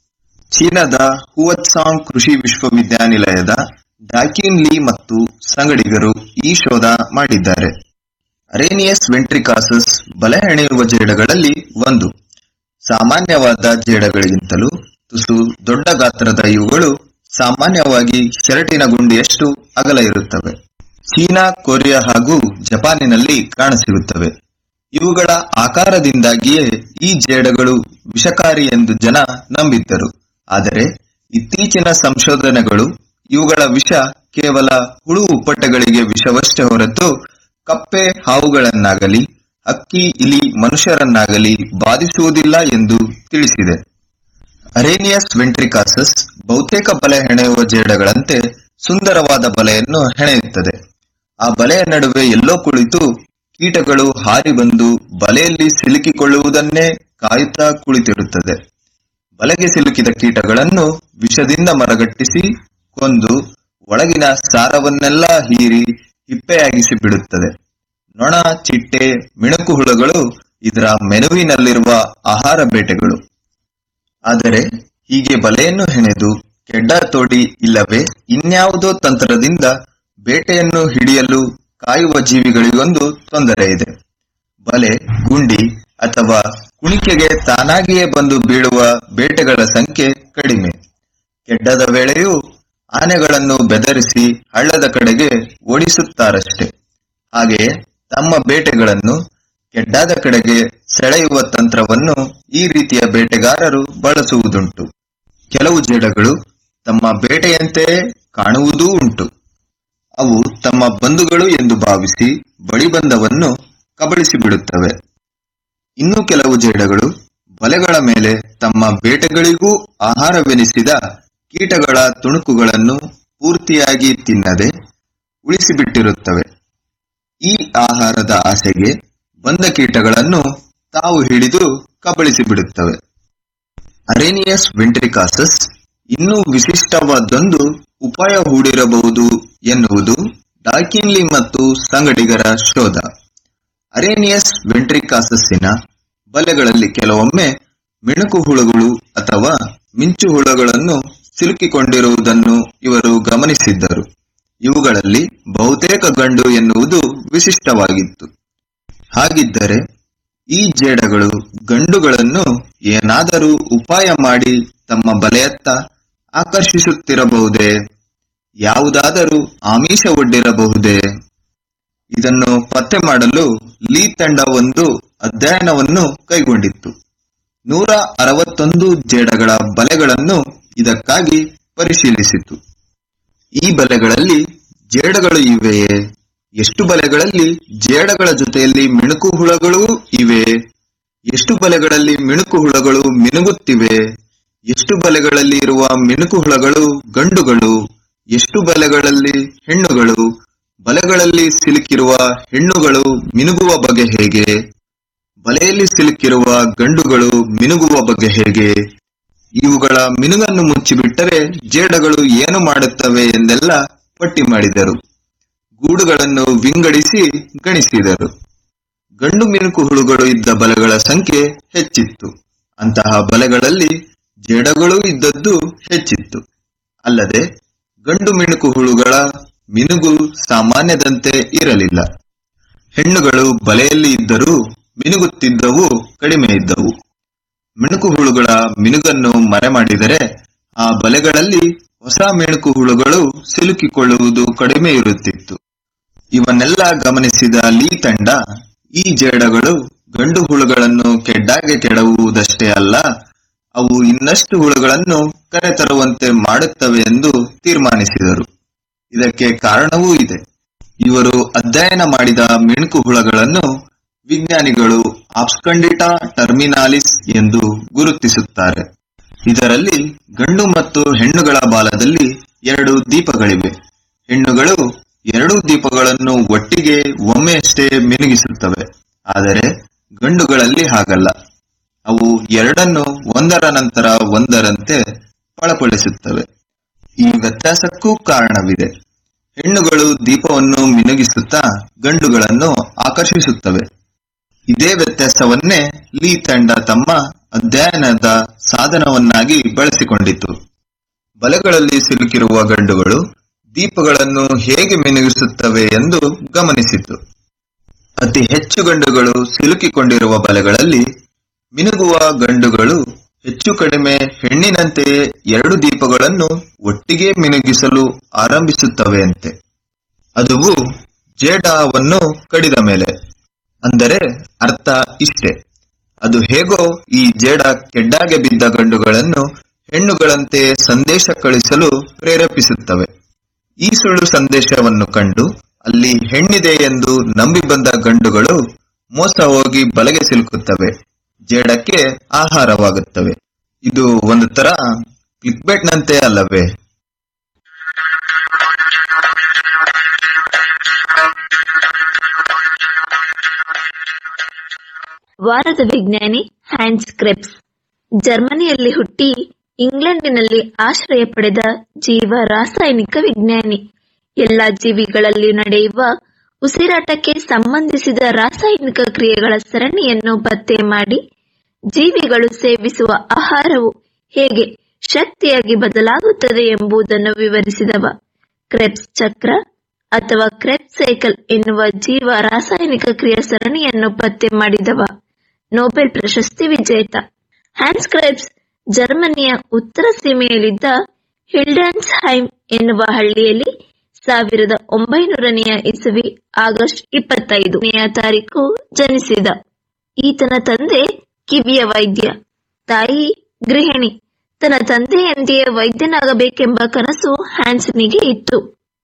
ಚೀನಾದ ಹುವತ್ಸಾಂಗ್ ಕೃಷಿ ವಿಶ್ವವಿದ್ಯಾನಿಲಯದ ಡಾಕಿನ್ ಲೀ ಮತ್ತು ಸಂಗಡಿಗರು ಈ ಶೋಧ ಮಾಡಿದ್ದಾರೆ ಅರೇನಿಯಸ್ ವೆಂಟ್ರಿಕಾಸಸ್ ಬಲೆ ಹೆಣೆಯುವ ಜೇಡಗಳಲ್ಲಿ ಒಂದು ಸಾಮಾನ್ಯವಾದ ಜೇಡಗಳಿಗಿಂತಲೂ ತುಸು ದೊಡ್ಡ ಗಾತ್ರದ ಇವುಗಳು ಸಾಮಾನ್ಯವಾಗಿ ಶರಟಿನ ಗುಂಡಿಯಷ್ಟು ಅಗಲ ಇರುತ್ತವೆ ಚೀನಾ ಕೊರಿಯಾ ಹಾಗೂ ಜಪಾನಿನಲ್ಲಿ ಕಾಣಸಿಗುತ್ತವೆ ಇವುಗಳ ಆಕಾರದಿಂದಾಗಿಯೇ ಈ ಜೇಡಗಳು ವಿಷಕಾರಿ ಎಂದು ಜನ ನಂಬಿದ್ದರು ಆದರೆ ಇತ್ತೀಚಿನ ಸಂಶೋಧನೆಗಳು ಇವುಗಳ ವಿಷ ಕೇವಲ ಹುಳು ಉಪ್ಪಟೆಗಳಿಗೆ ವಿಷವಷ್ಟೇ ಹೊರತು ಕಪ್ಪೆ ಹಾವುಗಳನ್ನಾಗಲಿ ಅಕ್ಕಿ ಇಲಿ ಮನುಷ್ಯರನ್ನಾಗಲಿ ಬಾಧಿಸುವುದಿಲ್ಲ ಎಂದು ತಿಳಿಸಿದೆ ಅರೇನಿಯಸ್ ವೆಂಟ್ರಿಕಾಸಸ್ ಬಹುತೇಕ ಬಲೆ ಹೆಣೆಯುವ ಜೇಡಗಳಂತೆ ಸುಂದರವಾದ ಬಲೆಯನ್ನು ಹೆಣೆಯುತ್ತದೆ ಆ ಬಲೆಯ ನಡುವೆ ಎಲ್ಲೋ ಕುಳಿತು ಕೀಟಗಳು ಹಾರಿ ಬಂದು ಬಲೆಯಲ್ಲಿ ಸಿಲುಕಿಕೊಳ್ಳುವುದನ್ನೇ ಕಾಯುತ್ತಾ ಕುಳಿತಿರುತ್ತದೆ ಬಲೆಗೆ ಸಿಲುಕಿದ ಕೀಟಗಳನ್ನು ವಿಷದಿಂದ ಮರಗಟ್ಟಿಸಿ ಕೊಂದು ಒಳಗಿನ ಸಾರವನ್ನೆಲ್ಲ ಹೀರಿ ಹಿಪ್ಪೆಯಾಗಿಸಿ ಬಿಡುತ್ತದೆ ನೊಣ ಚಿಟ್ಟೆ ಮಿಣುಕು ಹುಳುಗಳು ಇದರ ಮೆನುವಿನಲ್ಲಿರುವ ಆಹಾರ ಬೇಟೆಗಳು ಆದರೆ ಹೀಗೆ ಬಲೆಯನ್ನು ಹೆಣೆದು ಕೆಡ್ಡ ತೋಡಿ ಇಲ್ಲವೇ ಇನ್ಯಾವುದೋ ತಂತ್ರದಿಂದ ಬೇಟೆಯನ್ನು ಹಿಡಿಯಲು ಕಾಯುವ ಜೀವಿಗಳಿಗೊಂದು ತೊಂದರೆ ಇದೆ ಬಲೆ ಗುಂಡಿ ಅಥವಾ ಕುಣಿಕೆಗೆ ತಾನಾಗಿಯೇ ಬಂದು ಬೀಳುವ ಬೇಟೆಗಳ ಸಂಖ್ಯೆ ಕಡಿಮೆ ಕೆಡ್ಡದ ವೇಳೆಯೂ ಆನೆಗಳನ್ನು ಬೆದರಿಸಿ ಹಳ್ಳದ ಕಡೆಗೆ ಓಡಿಸುತ್ತಾರಷ್ಟೆ ಹಾಗೆಯೇ ತಮ್ಮ ಬೇಟೆಗಳನ್ನು ಕೆಡ್ಡಾದ ಕಡೆಗೆ ಸೆಳೆಯುವ ತಂತ್ರವನ್ನು ಈ ರೀತಿಯ ಬೇಟೆಗಾರರು ಬಳಸುವುದುಂಟು ಕೆಲವು ಜೇಡಗಳು ತಮ್ಮ ಬೇಟೆಯಂತೆಯೇ ಕಾಣುವುದೂ ಉಂಟು ಅವು ತಮ್ಮ ಬಂಧುಗಳು ಎಂದು ಭಾವಿಸಿ ಬಳಿ ಬಂದವನ್ನು ಕಬಳಿಸಿ ಬಿಡುತ್ತವೆ ಇನ್ನು ಕೆಲವು ಜೇಡಗಳು ಬಲೆಗಳ ಮೇಲೆ ತಮ್ಮ ಬೇಟೆಗಳಿಗೂ ಆಹಾರವೆನಿಸಿದ ಕೀಟಗಳ ತುಣುಕುಗಳನ್ನು ಪೂರ್ತಿಯಾಗಿ ತಿನ್ನದೆ ಉಳಿಸಿಬಿಟ್ಟಿರುತ್ತವೆ ಈ ಆಹಾರದ ಆಸೆಗೆ ಬಂದ ಕೀಟಗಳನ್ನು ತಾವು ಹಿಡಿದು ಕಬಳಿಸಿ ಬಿಡುತ್ತವೆ ಅರೇನಿಯಸ್ ವೆಂಟ್ರಿಕಾಸಸ್ ಇನ್ನೂ ವಿಶಿಷ್ಟವಾದೊಂದು ಉಪಾಯ ಹೂಡಿರಬಹುದು ಎನ್ನುವುದು ಡಾಕಿನ್ಲಿ ಮತ್ತು ಸಂಗಡಿಗರ ಶೋಧ ಅರೇನಿಯಸ್ ವೆಂಟ್ರಿಕಾಸಸ್ಸಿನ ಬಲೆಗಳಲ್ಲಿ ಕೆಲವೊಮ್ಮೆ ಮಿಣುಕು ಹುಳುಗಳು ಅಥವಾ ಮಿಂಚು ಹುಳುಗಳನ್ನು ಸಿಲುಕಿಕೊಂಡಿರುವುದನ್ನು ಇವರು ಗಮನಿಸಿದ್ದರು ಇವುಗಳಲ್ಲಿ ಬಹುತೇಕ ಗಂಡು ಎನ್ನುವುದು ವಿಶಿಷ್ಟವಾಗಿತ್ತು ಹಾಗಿದ್ದರೆ ಈ ಜೇಡಗಳು ಗಂಡುಗಳನ್ನು ಏನಾದರೂ ಉಪಾಯ ಮಾಡಿ ತಮ್ಮ ಬಲೆಯತ್ತ ಆಕರ್ಷಿಸುತ್ತಿರಬಹುದೇ ಯಾವುದಾದರೂ ಆಮಿಷ ಒಡ್ಡಿರಬಹುದೇ ಇದನ್ನು ಪತ್ತೆ ಮಾಡಲು ಲೀ ತಂಡ ಒಂದು ಅಧ್ಯಯನವನ್ನು ಕೈಗೊಂಡಿತ್ತು ನೂರ ಅರವತ್ತೊಂದು ಜೇಡಗಳ ಬಲೆಗಳನ್ನು ಇದಕ್ಕಾಗಿ ಪರಿಶೀಲಿಸಿತು ಈ ಬಲೆಗಳಲ್ಲಿ ಜೇಡಗಳು ಇವೆಯೇ ಎಷ್ಟು ಬಲೆಗಳಲ್ಲಿ ಜೇಡಗಳ ಜೊತೆಯಲ್ಲಿ ಮಿಣುಕು ಹುಳಗಳೂ ಇವೆ ಎಷ್ಟು ಬಲೆಗಳಲ್ಲಿ ಮಿಣುಕು ಹುಳಗಳು ಮಿನುಗುತ್ತಿವೆ ಎಷ್ಟು ಬಲೆಗಳಲ್ಲಿ ಇರುವ ಮಿಣುಕು ಹುಳಗಳು ಗಂಡುಗಳು ಎಷ್ಟು ಬಲೆಗಳಲ್ಲಿ ಹೆಣ್ಣುಗಳು ಬಲೆಗಳಲ್ಲಿ ಸಿಲುಕಿರುವ ಹೆಣ್ಣುಗಳು ಮಿನುಗುವ ಬಗೆ ಹೇಗೆ ಬಲೆಯಲ್ಲಿ ಸಿಲುಕಿರುವ ಗಂಡುಗಳು ಮಿನುಗುವ ಬಗೆ ಹೇಗೆ ಇವುಗಳ ಮಿನುಗನ್ನು ಮುಚ್ಚಿಬಿಟ್ಟರೆ ಜೇಡಗಳು ಏನು ಮಾಡುತ್ತವೆ ಎಂದೆಲ್ಲ ಪಟ್ಟಿ ಮಾಡಿದರು ಗೂಡುಗಳನ್ನು ವಿಂಗಡಿಸಿ ಗಣಿಸಿದರು ಗಂಡು ಮಿನುಕು ಹುಳುಗಳು ಇದ್ದ ಬಲೆಗಳ ಸಂಖ್ಯೆ ಹೆಚ್ಚಿತ್ತು ಅಂತಹ ಬಲೆಗಳಲ್ಲಿ ಜೇಡಗಳೂ ಇದ್ದದ್ದು ಹೆಚ್ಚಿತ್ತು ಅಲ್ಲದೆ ಗಂಡು ಮಿಣುಕು ಹುಳುಗಳ ಮಿನುಗು ಸಾಮಾನ್ಯದಂತೆ ಇರಲಿಲ್ಲ ಹೆಣ್ಣುಗಳು ಬಲೆಯಲ್ಲಿ ಇದ್ದರೂ ಮಿನುಗುತ್ತಿದ್ದವು ಕಡಿಮೆ ಇದ್ದವು ಮಿಣುಕು ಹುಳುಗಳ ಮಿನುಗನ್ನು ಮರೆಮಾಡಿದರೆ ಆ ಬಲೆಗಳಲ್ಲಿ ಹೊಸ ಮಿಣುಕು ಹುಳುಗಳು ಸಿಲುಕಿಕೊಳ್ಳುವುದು ಕಡಿಮೆ ಇರುತ್ತಿತ್ತು ಇವನ್ನೆಲ್ಲ ಗಮನಿಸಿದ ಲೀ ತಂಡ ಈ ಜೇಡಗಳು ಗಂಡು ಹುಳುಗಳನ್ನು ಕೆಡ್ಡಾಗೆ ಕೆಡವುವುದಷ್ಟೇ ಅಲ್ಲ ಅವು ಇನ್ನಷ್ಟು ಹುಳುಗಳನ್ನು ಕರೆತರುವಂತೆ ಮಾಡುತ್ತವೆ ಎಂದು ತೀರ್ಮಾನಿಸಿದರು ಇದಕ್ಕೆ ಕಾರಣವೂ ಇದೆ ಇವರು ಅಧ್ಯಯನ ಮಾಡಿದ ಮಿಣುಕು ಹುಳಗಳನ್ನು ವಿಜ್ಞಾನಿಗಳು ಆಪ್ಸ್ಕಂಡಿಟಾ ಟರ್ಮಿನಾಲಿಸ್ ಎಂದು ಗುರುತಿಸುತ್ತಾರೆ ಇದರಲ್ಲಿ ಗಂಡು ಮತ್ತು ಹೆಣ್ಣುಗಳ ಬಾಲದಲ್ಲಿ ಎರಡು ದೀಪಗಳಿವೆ ಹೆಣ್ಣುಗಳು ಎರಡೂ ದೀಪಗಳನ್ನು ಒಟ್ಟಿಗೆ ಒಮ್ಮೆಯಷ್ಟೇ ಮಿನುಗಿಸುತ್ತವೆ ಆದರೆ ಗಂಡುಗಳಲ್ಲಿ ಹಾಗಲ್ಲ ಅವು ಎರಡನ್ನು ಒಂದರ ನಂತರ ಒಂದರಂತೆ ಪಳಪಳಿಸುತ್ತವೆ ಈ ವ್ಯತ್ಯಾಸಕ್ಕೂ ಕಾರಣವಿದೆ ಹೆಣ್ಣುಗಳು ದೀಪವನ್ನು ಮಿನುಗಿಸುತ್ತಾ ಗಂಡುಗಳನ್ನು ಆಕರ್ಷಿಸುತ್ತವೆ ಇದೇ ವ್ಯತ್ಯಾಸವನ್ನೇ ಲೀ ತಂಡ ತಮ್ಮ ಅಧ್ಯಯನದ ಸಾಧನವನ್ನಾಗಿ ಬಳಸಿಕೊಂಡಿತು ಬಲೆಗಳಲ್ಲಿ ಸಿಲುಕಿರುವ ಗಂಡುಗಳು ದೀಪಗಳನ್ನು ಹೇಗೆ ಮಿನುಗಿಸುತ್ತವೆ ಎಂದು ಗಮನಿಸಿತು ಅತಿ ಹೆಚ್ಚು ಗಂಡುಗಳು ಸಿಲುಕಿಕೊಂಡಿರುವ ಬಲೆಗಳಲ್ಲಿ ಮಿನುಗುವ ಗಂಡುಗಳು ಹೆಚ್ಚು ಕಡಿಮೆ ಹೆಣ್ಣಿನಂತೆಯೇ ಎರಡು ದೀಪಗಳನ್ನು ಒಟ್ಟಿಗೆ ಮಿನುಗಿಸಲು ಆರಂಭಿಸುತ್ತವೆಯಂತೆ ಅದುವು ಜೇಡವನ್ನು ಕಡಿದ ಮೇಲೆ ಅಂದರೆ ಅರ್ಥ ಇಷ್ಟೇ ಅದು ಹೇಗೋ ಈ ಜೇಡ ಕೆಡ್ಡಾಗೆ ಬಿದ್ದ ಗಂಡುಗಳನ್ನು ಹೆಣ್ಣುಗಳಂತೆ ಸಂದೇಶ ಕಳಿಸಲು ಪ್ರೇರೇಪಿಸುತ್ತವೆ ಈ ಸುಳ್ಳು ಸಂದೇಶವನ್ನು ಕಂಡು ಅಲ್ಲಿ ಹೆಣ್ಣಿದೆ ಎಂದು ನಂಬಿ ಬಂದ ಗಂಡುಗಳು ಮೋಸ ಹೋಗಿ ಬಲೆಗೆ ಸಿಲುಕುತ್ತವೆ ಜೇಡಕ್ಕೆ ಆಹಾರವಾಗುತ್ತವೆ ಇದು ಒಂದು ತರ ಕ್ಲಿಕ್ಬೇಟ್ನಂತೆ ಅಲ್ಲವೇ ವಾರದ ವಿಜ್ಞಾನಿ ಹ್ಯಾನ್ಸ್ ಕ್ರೆಬ್ಸ್ ಜರ್ಮನಿಯಲ್ಲಿ ಹುಟ್ಟಿ ಇಂಗ್ಲೆಂಡಿನಲ್ಲಿ ಆಶ್ರಯ ಪಡೆದ ಜೀವ ರಾಸಾಯನಿಕ ವಿಜ್ಞಾನಿ ಎಲ್ಲ ಜೀವಿಗಳಲ್ಲಿ ನಡೆಯುವ ಉಸಿರಾಟಕ್ಕೆ ಸಂಬಂಧಿಸಿದ ರಾಸಾಯನಿಕ ಕ್ರಿಯೆಗಳ ಸರಣಿಯನ್ನು ಪತ್ತೆ ಮಾಡಿ ಜೀವಿಗಳು ಸೇವಿಸುವ ಆಹಾರವು ಹೇಗೆ ಶಕ್ತಿಯಾಗಿ ಬದಲಾಗುತ್ತದೆ ಎಂಬುದನ್ನು ವಿವರಿಸಿದವ ಕ್ರೆಬ್ಸ್ ಚಕ್ರ ಅಥವಾ ಕ್ರೆಬ್ ಸೈಕಲ್ ಎನ್ನುವ ಜೀವ ರಾಸಾಯನಿಕ ಕ್ರಿಯಾ ಸರಣಿಯನ್ನು ಪತ್ತೆ ಮಾಡಿದವ ನೊಬೆಲ್ ಪ್ರಶಸ್ತಿ ವಿಜೇತ ಹ್ಯಾನ್ಸ್ ಕ್ರೆಬ್ಸ್ ಜರ್ಮನಿಯ ಉತ್ತರ ಸೀಮೆಯಲ್ಲಿದ್ದ ಹಿಲ್ಡನ್ಸ್ಹೈಮ್ ಎನ್ನುವ ಹಳ್ಳಿಯಲ್ಲಿ ಸಾವಿರದ ಒಂಬೈನೂರನೆಯ ಇಸವಿ ಆಗಸ್ಟ್ ಇಪ್ಪತ್ತೈದನೆಯ ತಾರೀಕು ಜನಿಸಿದ ಈತನ ತಂದೆ ಕಿವಿಯ ವೈದ್ಯ ತಾಯಿ ಗೃಹಿಣಿ ತನ್ನ ತಂದೆಯಂತೆಯೇ ವೈದ್ಯನಾಗಬೇಕೆಂಬ ಕನಸು ಹ್ಯಾನ್ಸನಿಗೆ ಇತ್ತು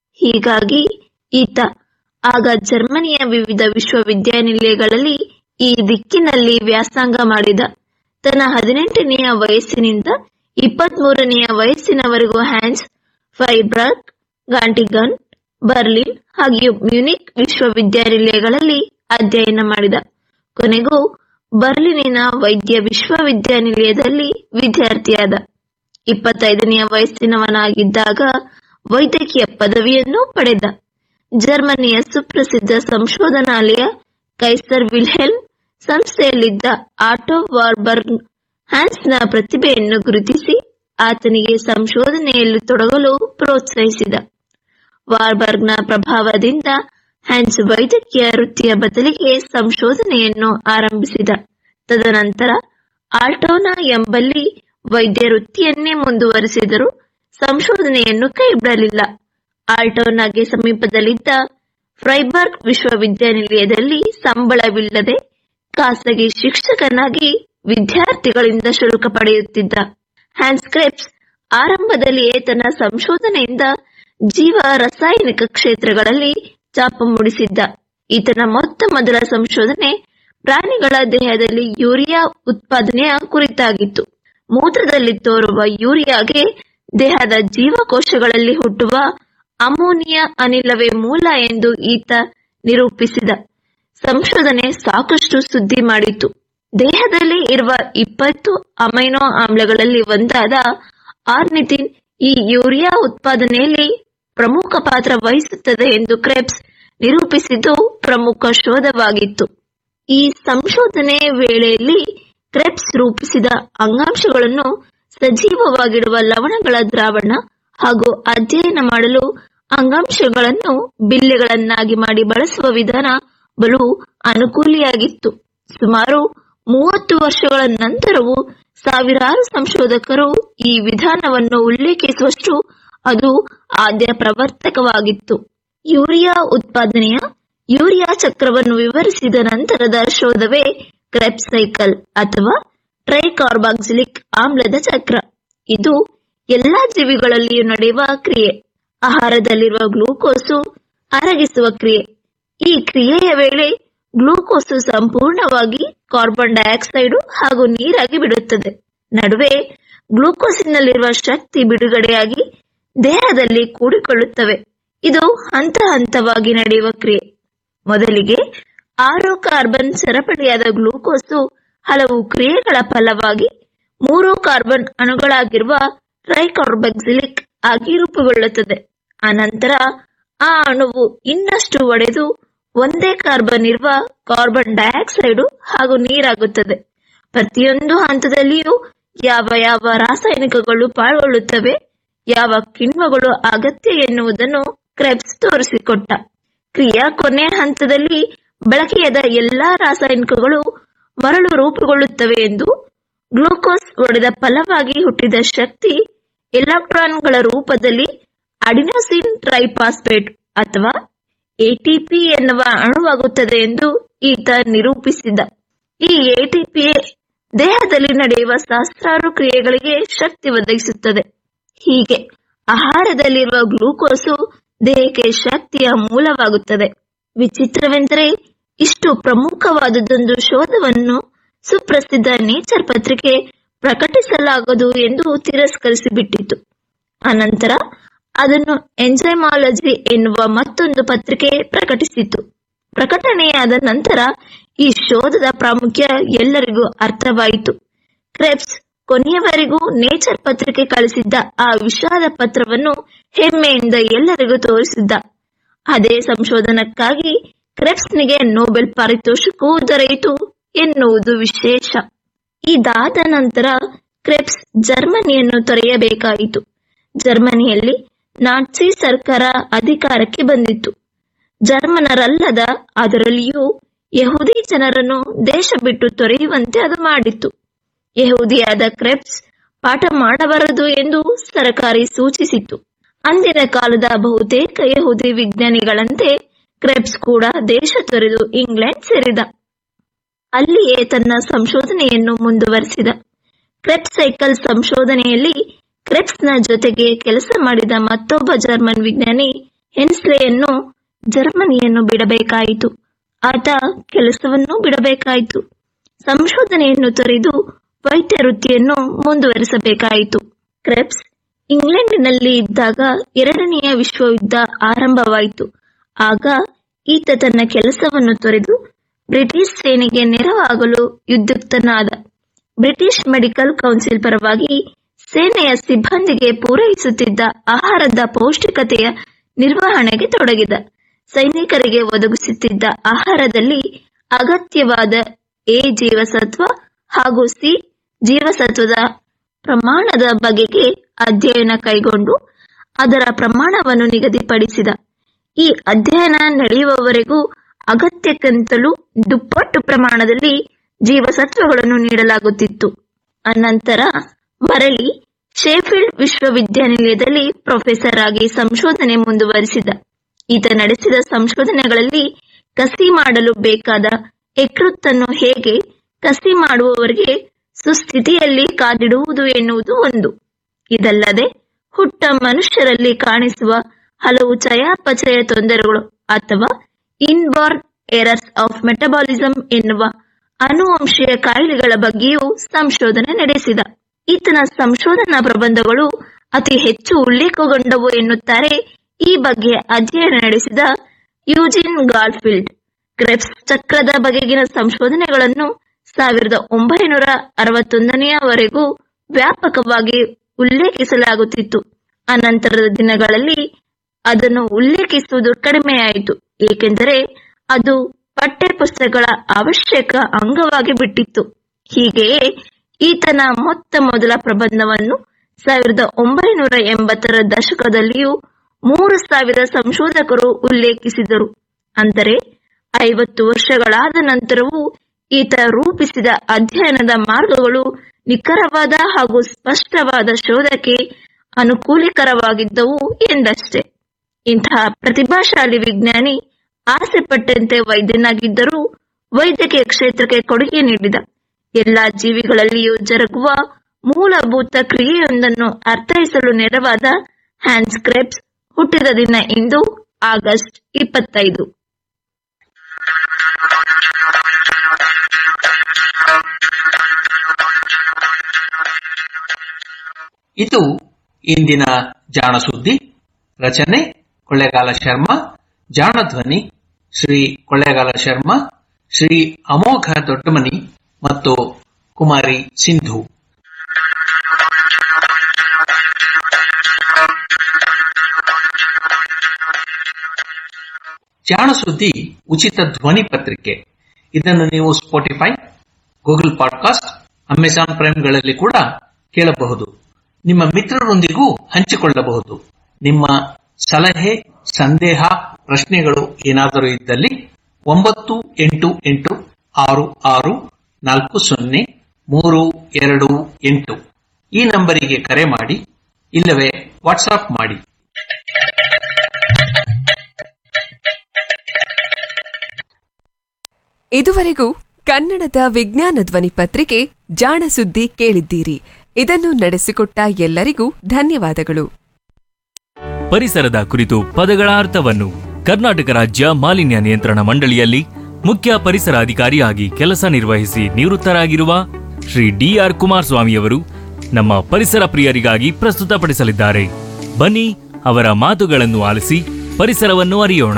ಹೀಗಾಗಿ ಈತ ಆಗ ಜರ್ಮನಿಯ ವಿವಿಧ ವಿಶ್ವವಿದ್ಯಾನಿಲಯಗಳಲ್ಲಿ ಈ ದಿಕ್ಕಿನಲ್ಲಿ ವ್ಯಾಸಂಗ ಮಾಡಿದ ತನ್ನ ಹದಿನೆಂಟನೆಯ ವಯಸ್ಸಿನಿಂದ ಇಪ್ಪತ್ಮೂರನೆಯ ವಯಸ್ಸಿನವರೆಗೂ ಹ್ಯಾನ್ಸ್ ಫೈಬ್ರಗ್ ಗಾಂಟಿಗನ್ ಬರ್ಲಿನ್ ಹಾಗೆಯೂ ಮ್ಯೂನಿಕ್ ವಿಶ್ವವಿದ್ಯಾನಿಲಯಗಳಲ್ಲಿ ಅಧ್ಯಯನ ಮಾಡಿದ ಕೊನೆಗೂ ಬರ್ಲಿನಿನ ವೈದ್ಯ ವಿಶ್ವವಿದ್ಯಾನಿಲಯದಲ್ಲಿ ವಿದ್ಯಾರ್ಥಿಯಾದ ಇಪ್ಪತ್ತೈದನೆಯ ವಯಸ್ಸಿನವನಾಗಿದ್ದಾಗ ವೈದ್ಯಕೀಯ ಪದವಿಯನ್ನು ಪಡೆದ ಜರ್ಮನಿಯ ಸುಪ್ರಸಿದ್ಧ ಸಂಶೋಧನಾಲಯ ಕೈಸರ್ ವಿಲ್ಹೆಲ್ಮ್ ಸಂಸ್ಥೆಯಲ್ಲಿದ್ದ ಆಟೋ ವಾರ್ಬರ್ಗ್ ಹ್ಯಾನ್ಸ್ನ ಪ್ರತಿಭೆಯನ್ನು ಗುರುತಿಸಿ ಆತನಿಗೆ ಸಂಶೋಧನೆಯಲ್ಲಿ ತೊಡಗಲು ಪ್ರೋತ್ಸಾಹಿಸಿದ ವಾರ್ಬರ್ಗ್ನ ಪ್ರಭಾವದಿಂದ ಹ್ಯಾನ್ಸ್ ವೈದ್ಯಕೀಯ ವೃತ್ತಿಯ ಬದಲಿಗೆ ಸಂಶೋಧನೆಯನ್ನು ಆರಂಭಿಸಿದ ತದನಂತರ ಆಲ್ಟೋನಾ ಎಂಬಲ್ಲಿ ವೈದ್ಯ ವೃತ್ತಿಯನ್ನೇ ಮುಂದುವರೆಸಿದರು ಸಂಶೋಧನೆಯನ್ನು ಕೈಬಿಡಲಿಲ್ಲ ಆಲ್ಟೋನಾಗೆ ಸಮೀಪದಲ್ಲಿದ್ದ ಫ್ರೈಬರ್ಗ್ ವಿಶ್ವವಿದ್ಯಾನಿಲಯದಲ್ಲಿ ಸಂಬಳವಿಲ್ಲದೆ ಖಾಸಗಿ ಶಿಕ್ಷಕನಾಗಿ ವಿದ್ಯಾರ್ಥಿಗಳಿಂದ ಶುಲ್ಕ ಪಡೆಯುತ್ತಿದ್ದ ಹ್ಯಾನ್ಸ್ ಕ್ರೆಬ್ಸ್ ಆರಂಭದಲ್ಲಿಯೇ ತನ್ನ ಸಂಶೋಧನೆಯಿಂದ ಜೀವ ರಾಸಾಯನಿಕ ಕ್ಷೇತ್ರಗಳಲ್ಲಿ ಚಾಪ ಮೂಡಿಸಿದ್ದ ಈತನ ಮೊತ್ತ ಮೊದಲ ಸಂಶೋಧನೆ ಪ್ರಾಣಿಗಳ ದೇಹದಲ್ಲಿ ಯೂರಿಯಾ ಉತ್ಪಾದನೆಯ ಕುರಿತಾಗಿತ್ತು ಮೂತ್ರದಲ್ಲಿ ತೋರುವ ಯೂರಿಯಾಗೆ ದೇಹದ ಜೀವಕೋಶಗಳಲ್ಲಿ ಹುಟ್ಟುವ ಅಮೋನಿಯಾ ಅನಿಲವೇ ಮೂಲ ಎಂದು ಈತ ನಿರೂಪಿಸಿದ ಸಂಶೋಧನೆ ಸಾಕಷ್ಟು ಸುದ್ದಿ ಮಾಡಿತು ದೇಹದಲ್ಲಿ ಇರುವ ಇಪ್ಪತ್ತು ಅಮೈನೋ ಆಮ್ಲಗಳಲ್ಲಿ ಒಂದಾದ ಆರ್ನಿಥಿನ್ ಈ ಯೂರಿಯಾ ಉತ್ಪಾದನೆಯಲ್ಲಿ ಪ್ರಮುಖ ಪಾತ್ರ ವಹಿಸುತ್ತದೆ ಎಂದು ಕ್ರೆಬ್ಸ್ ನಿರೂಪಿಸಿದ್ದು ಪ್ರಮುಖ ಶೋಧವಾಗಿತ್ತು ಈ ಸಂಶೋಧನೆ ವೇಳೆಯಲ್ಲಿ ಕ್ರೆಬ್ಸ್ ರೂಪಿಸಿದ ಅಂಗಾಂಶಗಳನ್ನು ಸಜೀವವಾಗಿಡುವ ಲವಣಗಳ ದ್ರಾವಣ ಹಾಗೂ ಅಧ್ಯಯನ ಮಾಡಲು ಅಂಗಾಂಶಗಳನ್ನು ಬಿಲ್ಲೆಗಳನ್ನಾಗಿ ಮಾಡಿ ಬಳಸುವ ವಿಧಾನ ಬಲು ಅನುಕೂಲಿಯಾಗಿತ್ತು ಸುಮಾರು ಮೂವತ್ತು ವರ್ಷಗಳ ನಂತರವೂ ಸಾವಿರಾರು ಸಂಶೋಧಕರು ಈ ವಿಧಾನವನ್ನು ಉಲ್ಲೇಖಿಸುವಷ್ಟು ಅದು ಆದ್ಯ ಪ್ರವರ್ತಕವಾಗಿತ್ತು ಯೂರಿಯಾ ಉತ್ಪಾದನೆಯ ಯೂರಿಯಾ ಚಕ್ರವನ್ನು ವಿವರಿಸಿದ ನಂತರದ ಶೋಧವೇ ಕ್ರೆಬ್ ಸೈಕಲ್ ಅಥವಾ ಟ್ರೈಕಾರ್ಬಾಕ್ಸಿಲಿಕ್ ಆಮ್ಲದ ಚಕ್ರ ಇದು ಎಲ್ಲಾ ಜೀವಿಗಳಲ್ಲಿಯೂ ನಡೆಯುವ ಕ್ರಿಯೆ ಆಹಾರದಲ್ಲಿರುವ ಗ್ಲೂಕೋಸು ಅರಗಿಸುವ ಕ್ರಿಯೆ ಈ ಕ್ರಿಯೆಯ ವೇಳೆ ಗ್ಲೂಕೋಸು ಸಂಪೂರ್ಣವಾಗಿ ಕಾರ್ಬನ್ ಡೈಆಕ್ಸೈಡ್ ಹಾಗೂ ನೀರಾಗಿ ಬಿಡುತ್ತದೆ ನಡುವೆ ಗ್ಲೂಕೋಸಿನಲ್ಲಿರುವ ಶಕ್ತಿ ಬಿಡುಗಡೆಯಾಗಿ ದೇಹದಲ್ಲಿ ಕೂಡಿಕೊಳ್ಳುತ್ತವೆ ಇದು ಹಂತ ಹಂತವಾಗಿ ನಡೆಯುವ ಕ್ರಿಯೆ ಮೊದಲಿಗೆ ಆರು ಕಾರ್ಬನ್ ಸರಪಳಿಯಾದ ಗ್ಲೂಕೋಸು ಹಲವು ಕ್ರಿಯೆಗಳ ಫಲವಾಗಿ ಮೂರು ಕಾರ್ಬನ್ ಅಣುಗಳಾಗಿರುವ ಟ್ರೈಕಾರ್ಬಕ್ಸಿಲಿಕ್ ಆಗಿ ರೂಪುಗೊಳ್ಳುತ್ತದೆ ಅನಂತರ ಆ ಅಣುವು ಇನ್ನಷ್ಟು ಒಡೆದು ಒಂದೇ ಕಾರ್ಬನ್ ಇರುವ ಕಾರ್ಬನ್ ಡೈಆಕ್ಸೈಡ್ ಹಾಗೂ ನೀರಾಗುತ್ತದೆ ಪ್ರತಿಯೊಂದು ಹಂತದಲ್ಲಿಯೂ ಯಾವ ಯಾವ ರಾಸಾಯನಿಕಗಳು ಪಾಲ್ಗೊಳ್ಳುತ್ತವೆ ಯಾವ ಕಿಣ್ವಗಳು ಅಗತ್ಯ ಎನ್ನುವುದನ್ನು ಕ್ರೆಬ್ಸ್ ತೋರಿಸಿಕೊಟ್ಟ ಕ್ರಿಯಾ ಕೊನೆ ಹಂತದಲ್ಲಿ ಬಳಕೆಯಾದ ಎಲ್ಲಾ ರಾಸಾಯನಿಕಗಳು ಮರಳು ರೂಪುಗೊಳ್ಳುತ್ತವೆ ಎಂದು ಗ್ಲೂಕೋಸ್ ಒಡೆದ ಫಲವಾಗಿ ಹುಟ್ಟಿದ ಶಕ್ತಿ ಎಲೆಕ್ಟ್ರಾನ್ಗಳ ರೂಪದಲ್ಲಿ ಅಡಿನೋಸಿನ್ ಟ್ರೈಫಾಸ್ಫೇಟ್ ಅಥವಾ ಎಟಿಪಿ ಎನ್ನುವ ಅಣುವಾಗುತ್ತದೆ ಎಂದು ಈತ ನಿರೂಪಿಸಿದ ಈ ಎಟಿಪಿ ದೇಹದಲ್ಲಿ ನಡೆಯುವ ಸಹಸ್ರಾರು ಕ್ರಿಯೆಗಳಿಗೆ ಶಕ್ತಿ ಒದಗಿಸುತ್ತದೆ ಹೀಗೆ ಆಹಾರದಲ್ಲಿರುವ ಗ್ಲೂಕೋಸು ದೇಹಕ್ಕೆ ಶಕ್ತಿಯ ಮೂಲವಾಗುತ್ತದೆ ವಿಚಿತ್ರವೆಂದರೆ ಇಷ್ಟು ಪ್ರಮುಖವಾದದೊಂದು ಶೋಧವನ್ನು ಸುಪ್ರಸಿದ್ಧ ನೇಚರ್ ಪತ್ರಿಕೆ ಪ್ರಕಟಿಸಲಾಗದು ಎಂದು ತಿರಸ್ಕರಿಸಿಬಿಟ್ಟಿತು ಅನಂತರ ಅದನ್ನು ಎಂಜೈಮಾಲಜಿ ಎನ್ನುವ ಮತ್ತೊಂದು ಪತ್ರಿಕೆ ಪ್ರಕಟಿಸಿತು ಪ್ರಕಟಣೆಯಾದ ನಂತರ ಈ ಶೋಧದ ಪ್ರಾಮುಖ್ಯ ಎಲ್ಲರಿಗೂ ಅರ್ಥವಾಯಿತು ಕ್ರೆಬ್ಸ್ ಕೊನೆಯವರೆಗೂ ನೇಚರ್ ಪತ್ರಿಕೆ ಕಳಿಸಿದ್ದ ಆ ವಿಷಾದ ಪತ್ರವನ್ನು ಹೆಮ್ಮೆಯಿಂದ ಎಲ್ಲರಿಗೂ ತೋರಿಸಿದ್ದ ಅದೇ ಸಂಶೋಧನಕ್ಕಾಗಿ ಕ್ರೆಬ್ಸ್ನಿಗೆ ನೊಬೆಲ್ ಪಾರಿತೋಷಿಕವೂ ದೊರೆಯಿತು ಎನ್ನುವುದು ವಿಶೇಷ ಇದಾದ ನಂತರ ಕ್ರೆಬ್ಸ್ ಜರ್ಮನಿಯನ್ನು ತೊರೆಯಬೇಕಾಯಿತು ಜರ್ಮನಿಯಲ್ಲಿ ನಾಟ್ಸಿ ಸರ್ಕಾರ ಅಧಿಕಾರಕ್ಕೆ ಬಂದಿತ್ತು ಜರ್ಮನರಲ್ಲದ ಅದರಲ್ಲಿಯೂ ಯಹೂದಿ ಜನರನ್ನು ದೇಶ ಬಿಟ್ಟು ತೊರೆಯುವಂತೆ ಅದು ಮಾಡಿತ್ತು ಯಹೂದಿಯಾದ ಕ್ರೆಬ್ಸ್ ಪಾಠ ಮಾಡಬಾರದು ಎಂದು ಸರಕಾರಿ ಸೂಚಿಸಿತ್ತು ಅಂದಿನ ಕಾಲದ ಬಹುತೇಕ ಯಹೂದಿ ವಿಜ್ಞಾನಿಗಳಂತೆ ಕ್ರೆಬ್ಸ್ ಕೂಡ ದೇಶ ತೊರೆದು ಇಂಗ್ಲೆಂಡ್ ಸೇರಿದ ಅಲ್ಲಿಯೇ ತನ್ನ ಸಂಶೋಧನೆಯನ್ನು ಮುಂದುವರೆಸಿದ ಕ್ರೆಬ್ಸ್ ಸೈಕಲ್ ಸಂಶೋಧನೆಯಲ್ಲಿ ಕ್ರೆಬ್ಸ್ನ ಜೊತೆಗೆ ಕೆಲಸ ಮಾಡಿದ ಮತ್ತೊಬ್ಬ ಜರ್ಮನ್ ವಿಜ್ಞಾನಿ ಹೆನ್ಸ್ಲೆಯನ್ನು ಜರ್ಮನಿಯನ್ನು ಬಿಡಬೇಕಾಯಿತು ಆತ ಕೆಲಸವನ್ನೂ ಬಿಡಬೇಕಾಯಿತು ಸಂಶೋಧನೆಯನ್ನು ತೊರೆದು ವೈದ್ಯ ವೃತ್ತಿಯನ್ನು ಮುಂದುವರಿಸಬೇಕಾಯಿತು ಕ್ರೆಬ್ಸ್ ಇಂಗ್ಲೆಂಡಿನಲ್ಲಿ ಇದ್ದಾಗ ಎರಡನೆಯ ವಿಶ್ವಯುದ್ಧ ಆರಂಭವಾಯಿತು ಆಗ ಈತ ತನ್ನ ಕೆಲಸವನ್ನು ತೊರೆದು ಬ್ರಿಟಿಷ್ ಸೇನೆಗೆ ನೆರವಾಗಲು ಉದ್ಯುಕ್ತನಾದ ಬ್ರಿಟಿಷ್ ಮೆಡಿಕಲ್ ಕೌನ್ಸಿಲ್ ಪರವಾಗಿ ಸೇನೆಯ ಸಿಬ್ಬಂದಿಗೆ ಪೂರೈಸುತ್ತಿದ್ದ ಆಹಾರದ ಪೌಷ್ಟಿಕತೆಯ ನಿರ್ವಹಣೆಗೆ ತೊಡಗಿದ ಸೈನಿಕರಿಗೆ ಒದಗಿಸುತ್ತಿದ್ದ ಆಹಾರದಲ್ಲಿ ಅಗತ್ಯವಾದ ಎ ಜೀವಸತ್ವ ಹಾಗೂ ಸಿ ಜೀವಸತ್ವದ ಪ್ರಮಾಣದ ಬಗೆಗೆ ಅಧ್ಯಯನ ಕೈಗೊಂಡು ಅದರ ಪ್ರಮಾಣವನ್ನು ನಿಗದಿಪಡಿಸಿದ ಈ ಅಧ್ಯಯನ ನಡೆಯುವವರೆಗೂ ಅಗತ್ಯಕ್ಕಿಂತಲೂ ದುಪ್ಪಟ್ಟು ಪ್ರಮಾಣದಲ್ಲಿ ಜೀವಸತ್ವಗಳನ್ನು ನೀಡಲಾಗುತ್ತಿತ್ತು ಅನಂತರ ಮರಳಿ ಶೇಫೀಲ್ಡ್ ವಿಶ್ವವಿದ್ಯಾನಿಲಯದಲ್ಲಿ ಪ್ರೊಫೆಸರ್ ಆಗಿ ಸಂಶೋಧನೆ ಮುಂದುವರಿಸಿದ ಈತ ನಡೆಸಿದ ಸಂಶೋಧನೆಗಳಲ್ಲಿ ಕಸಿ ಮಾಡಲು ಬೇಕಾದ ಯಕೃತ್ತನ್ನು ಹೇಗೆ ಕಸಿ ಮಾಡುವವರಿಗೆ ಸುಸ್ಥಿತಿಯಲ್ಲಿ ಕಾದಿಡುವುದು ಎನ್ನುವುದು ಒಂದು ಇದಲ್ಲದೆ ಹುಟ್ಟ ಮನುಷ್ಯರಲ್ಲಿ ಕಾಣಿಸುವ ಹಲವು ಚಯಾಪಚಯ ತೊಂದರೆಗಳು ಅಥವಾ ಇನ್ಬಾರ್ನ್ ಎರರ್ಸ್ ಆಫ್ ಮೆಟಬಾಲಿಸಂ ಎನ್ನುವ ಅನುವಂಶೀಯ ಕಾಯಿಲೆಗಳ ಬಗ್ಗೆಯೂ ಸಂಶೋಧನೆ ನಡೆಸಿದ ಈತನ ಸಂಶೋಧನಾ ಪ್ರಬಂಧಗಳು ಅತಿ ಹೆಚ್ಚು ಉಲ್ಲೇಖಗೊಂಡವು ಎನ್ನುತ್ತಾರೆ ಈ ಬಗ್ಗೆ ಅಧ್ಯಯನ ನಡೆಸಿದ ಯೂಜಿನ್ ಗಾಲ್ಫೀಲ್ಡ್ ಕ್ರೆಬ್ಸ್ ಚಕ್ರದ ಬಗೆಗಿನ ಸಂಶೋಧನೆಗಳನ್ನು ಸಾವಿರದ ಒಂಬೈನೂರ ಅರವತ್ತೊಂದನೆಯವರೆಗೂ ವ್ಯಾಪಕವಾಗಿ ಉಲ್ಲೇಖಿಸಲಾಗುತ್ತಿತ್ತು ಅನಂತರದ ದಿನಗಳಲ್ಲಿ ಅದನ್ನು ಉಲ್ಲೇಖಿಸುವುದು ಕಡಿಮೆಯಾಯಿತು ಏಕೆಂದರೆ ಅದು ಪಠ್ಯಪುಸ್ತಕಗಳ ಅವಶ್ಯಕ ಅಂಗವಾಗಿ ಬಿಟ್ಟಿತ್ತು ಹೀಗೆಯೇ ಈತನ ಮೊತ್ತ ಮೊದಲ ಪ್ರಬಂಧವನ್ನು ಸಾವಿರದ ಒಂಬೈನೂರ ಎಂಬತ್ತರ ದಶಕದಲ್ಲಿಯೂ ಮೂರು ಸಾವಿರ ಸಂಶೋಧಕರು ಉಲ್ಲೇಖಿಸಿದರು ಅಂದರೆ ಐವತ್ತು ವರ್ಷಗಳಾದ ನಂತರವೂ ಈತ ರೂಪಿಸಿದ ಅಧ್ಯಯನದ ಮಾರ್ಗಗಳು ನಿಖರವಾದ ಹಾಗೂ ಸ್ಪಷ್ಟವಾದ ಶೋಧಕ್ಕೆ ಅನುಕೂಲಕರವಾಗಿದ್ದವು ಎಂದಷ್ಟೇ ಇಂತಹ ಪ್ರತಿಭಾಶಾಲಿ ವಿಜ್ಞಾನಿ ಆಸೆ ಪಟ್ಟಂತೆ ವೈದ್ಯನಾಗಿದ್ದರೂ ವೈದ್ಯಕೀಯ ಕ್ಷೇತ್ರಕ್ಕೆ ಕೊಡುಗೆ ನೀಡಿದ ಎಲ್ಲಾ ಜೀವಿಗಳಲ್ಲಿಯೂ ಜರುಗುವ ಮೂಲಭೂತ ಕ್ರಿಯೆಯೊಂದನ್ನು ಅರ್ಥೈಸಲು ನೆರವಾದ ಹ್ಯಾನ್ಸ್ ಕ್ರೆಬ್ಸ್ ಹುಟ್ಟಿದ ದಿನ ಇಂದು ಆಗಸ್ಟ್ ಇಪ್ಪತ್ತೈದು ಇದು ಇಂದಿನ ಜಾಣ ಸುದ್ದಿ ರಚನೆ ಕೊಳ್ಳೇಗಾಲ ಶರ್ಮಾ ಜಾಣ ಧ್ವನಿ ಶ್ರೀ ಕೊಳ್ಳೇಗಾಲ ಶರ್ಮಾ ಶ್ರೀ ಅಮೋಘ ದೊಡ್ಡಮನಿ ಮತ್ತು ಕುಮಾರಿ ಸಿಂಧು ಜಾಣ ಸುದ್ದಿ ಉಚಿತ ಧ್ವನಿ ಪತ್ರಿಕೆ ಇದನ್ನು ನೀವು ಸ್ಪಾಟಿಫೈ ಗೂಗಲ್ ಪಾಡ್ಕಾಸ್ಟ್ ಅಮೆಜಾನ್ ಪ್ರೈಮ್ಗಳಲ್ಲಿ ಕೂಡ ಕೇಳಬಹುದು ನಿಮ್ಮ ಮಿತ್ರರೊಂದಿಗೂ ಹಂಚಿಕೊಳ್ಳಬಹುದು ನಿಮ್ಮ ಸಲಹೆ ಸಂದೇಹ ಪ್ರಶ್ನೆಗಳು ಏನಾದರೂ ಇದ್ದಲ್ಲಿ ಒಂಬತ್ತು ಎಂಟು ಎಂಟು ಆರು ಆರು ನಾಲ್ಕು ಸೊನ್ನೆ ಮೂರು ಎರಡು ಎಂಟು ಈ ನಂಬರಿಗೆ ಕರೆ ಮಾಡಿ ಇಲ್ಲವೇ ವಾಟ್ಸಾಪ್ ಮಾಡಿ ಇದುವರೆಗೂ ಕನ್ನಡದ ವಿಜ್ಞಾನ ಧ್ವನಿ ಪತ್ರಿಕೆ ಜಾಣ ಸುದ್ದಿ ಕೇಳಿದ್ದೀರಿ ಇದನ್ನು ನಡೆಸಿಕೊಟ್ಟ ಎಲ್ಲರಿಗೂ ಧನ್ಯವಾದಗಳು ಪರಿಸರದ ಕುರಿತು ಪದಗಳ ಅರ್ಥವನ್ನು ಕರ್ನಾಟಕ ರಾಜ್ಯ ಮಾಲಿನ್ಯ ನಿಯಂತ್ರಣ ಮಂಡಳಿಯಲ್ಲಿ ಮುಖ್ಯ ಪರಿಸರ ಅಧಿಕಾರಿಯಾಗಿ ಕೆಲಸ ನಿರ್ವಹಿಸಿ ನಿವೃತ್ತರಾಗಿರುವ ಶ್ರೀ ಡಿಆರ್ ಕುಮಾರಸ್ವಾಮಿಯವರು ನಮ್ಮ ಪರಿಸರ ಪ್ರಿಯರಿಗಾಗಿ ಪ್ರಸ್ತುತಪಡಿಸಲಿದ್ದಾರೆ ಬನ್ನಿ ಅವರ ಮಾತುಗಳನ್ನು ಆಲಿಸಿ ಪರಿಸರವನ್ನು ಅರಿಯೋಣ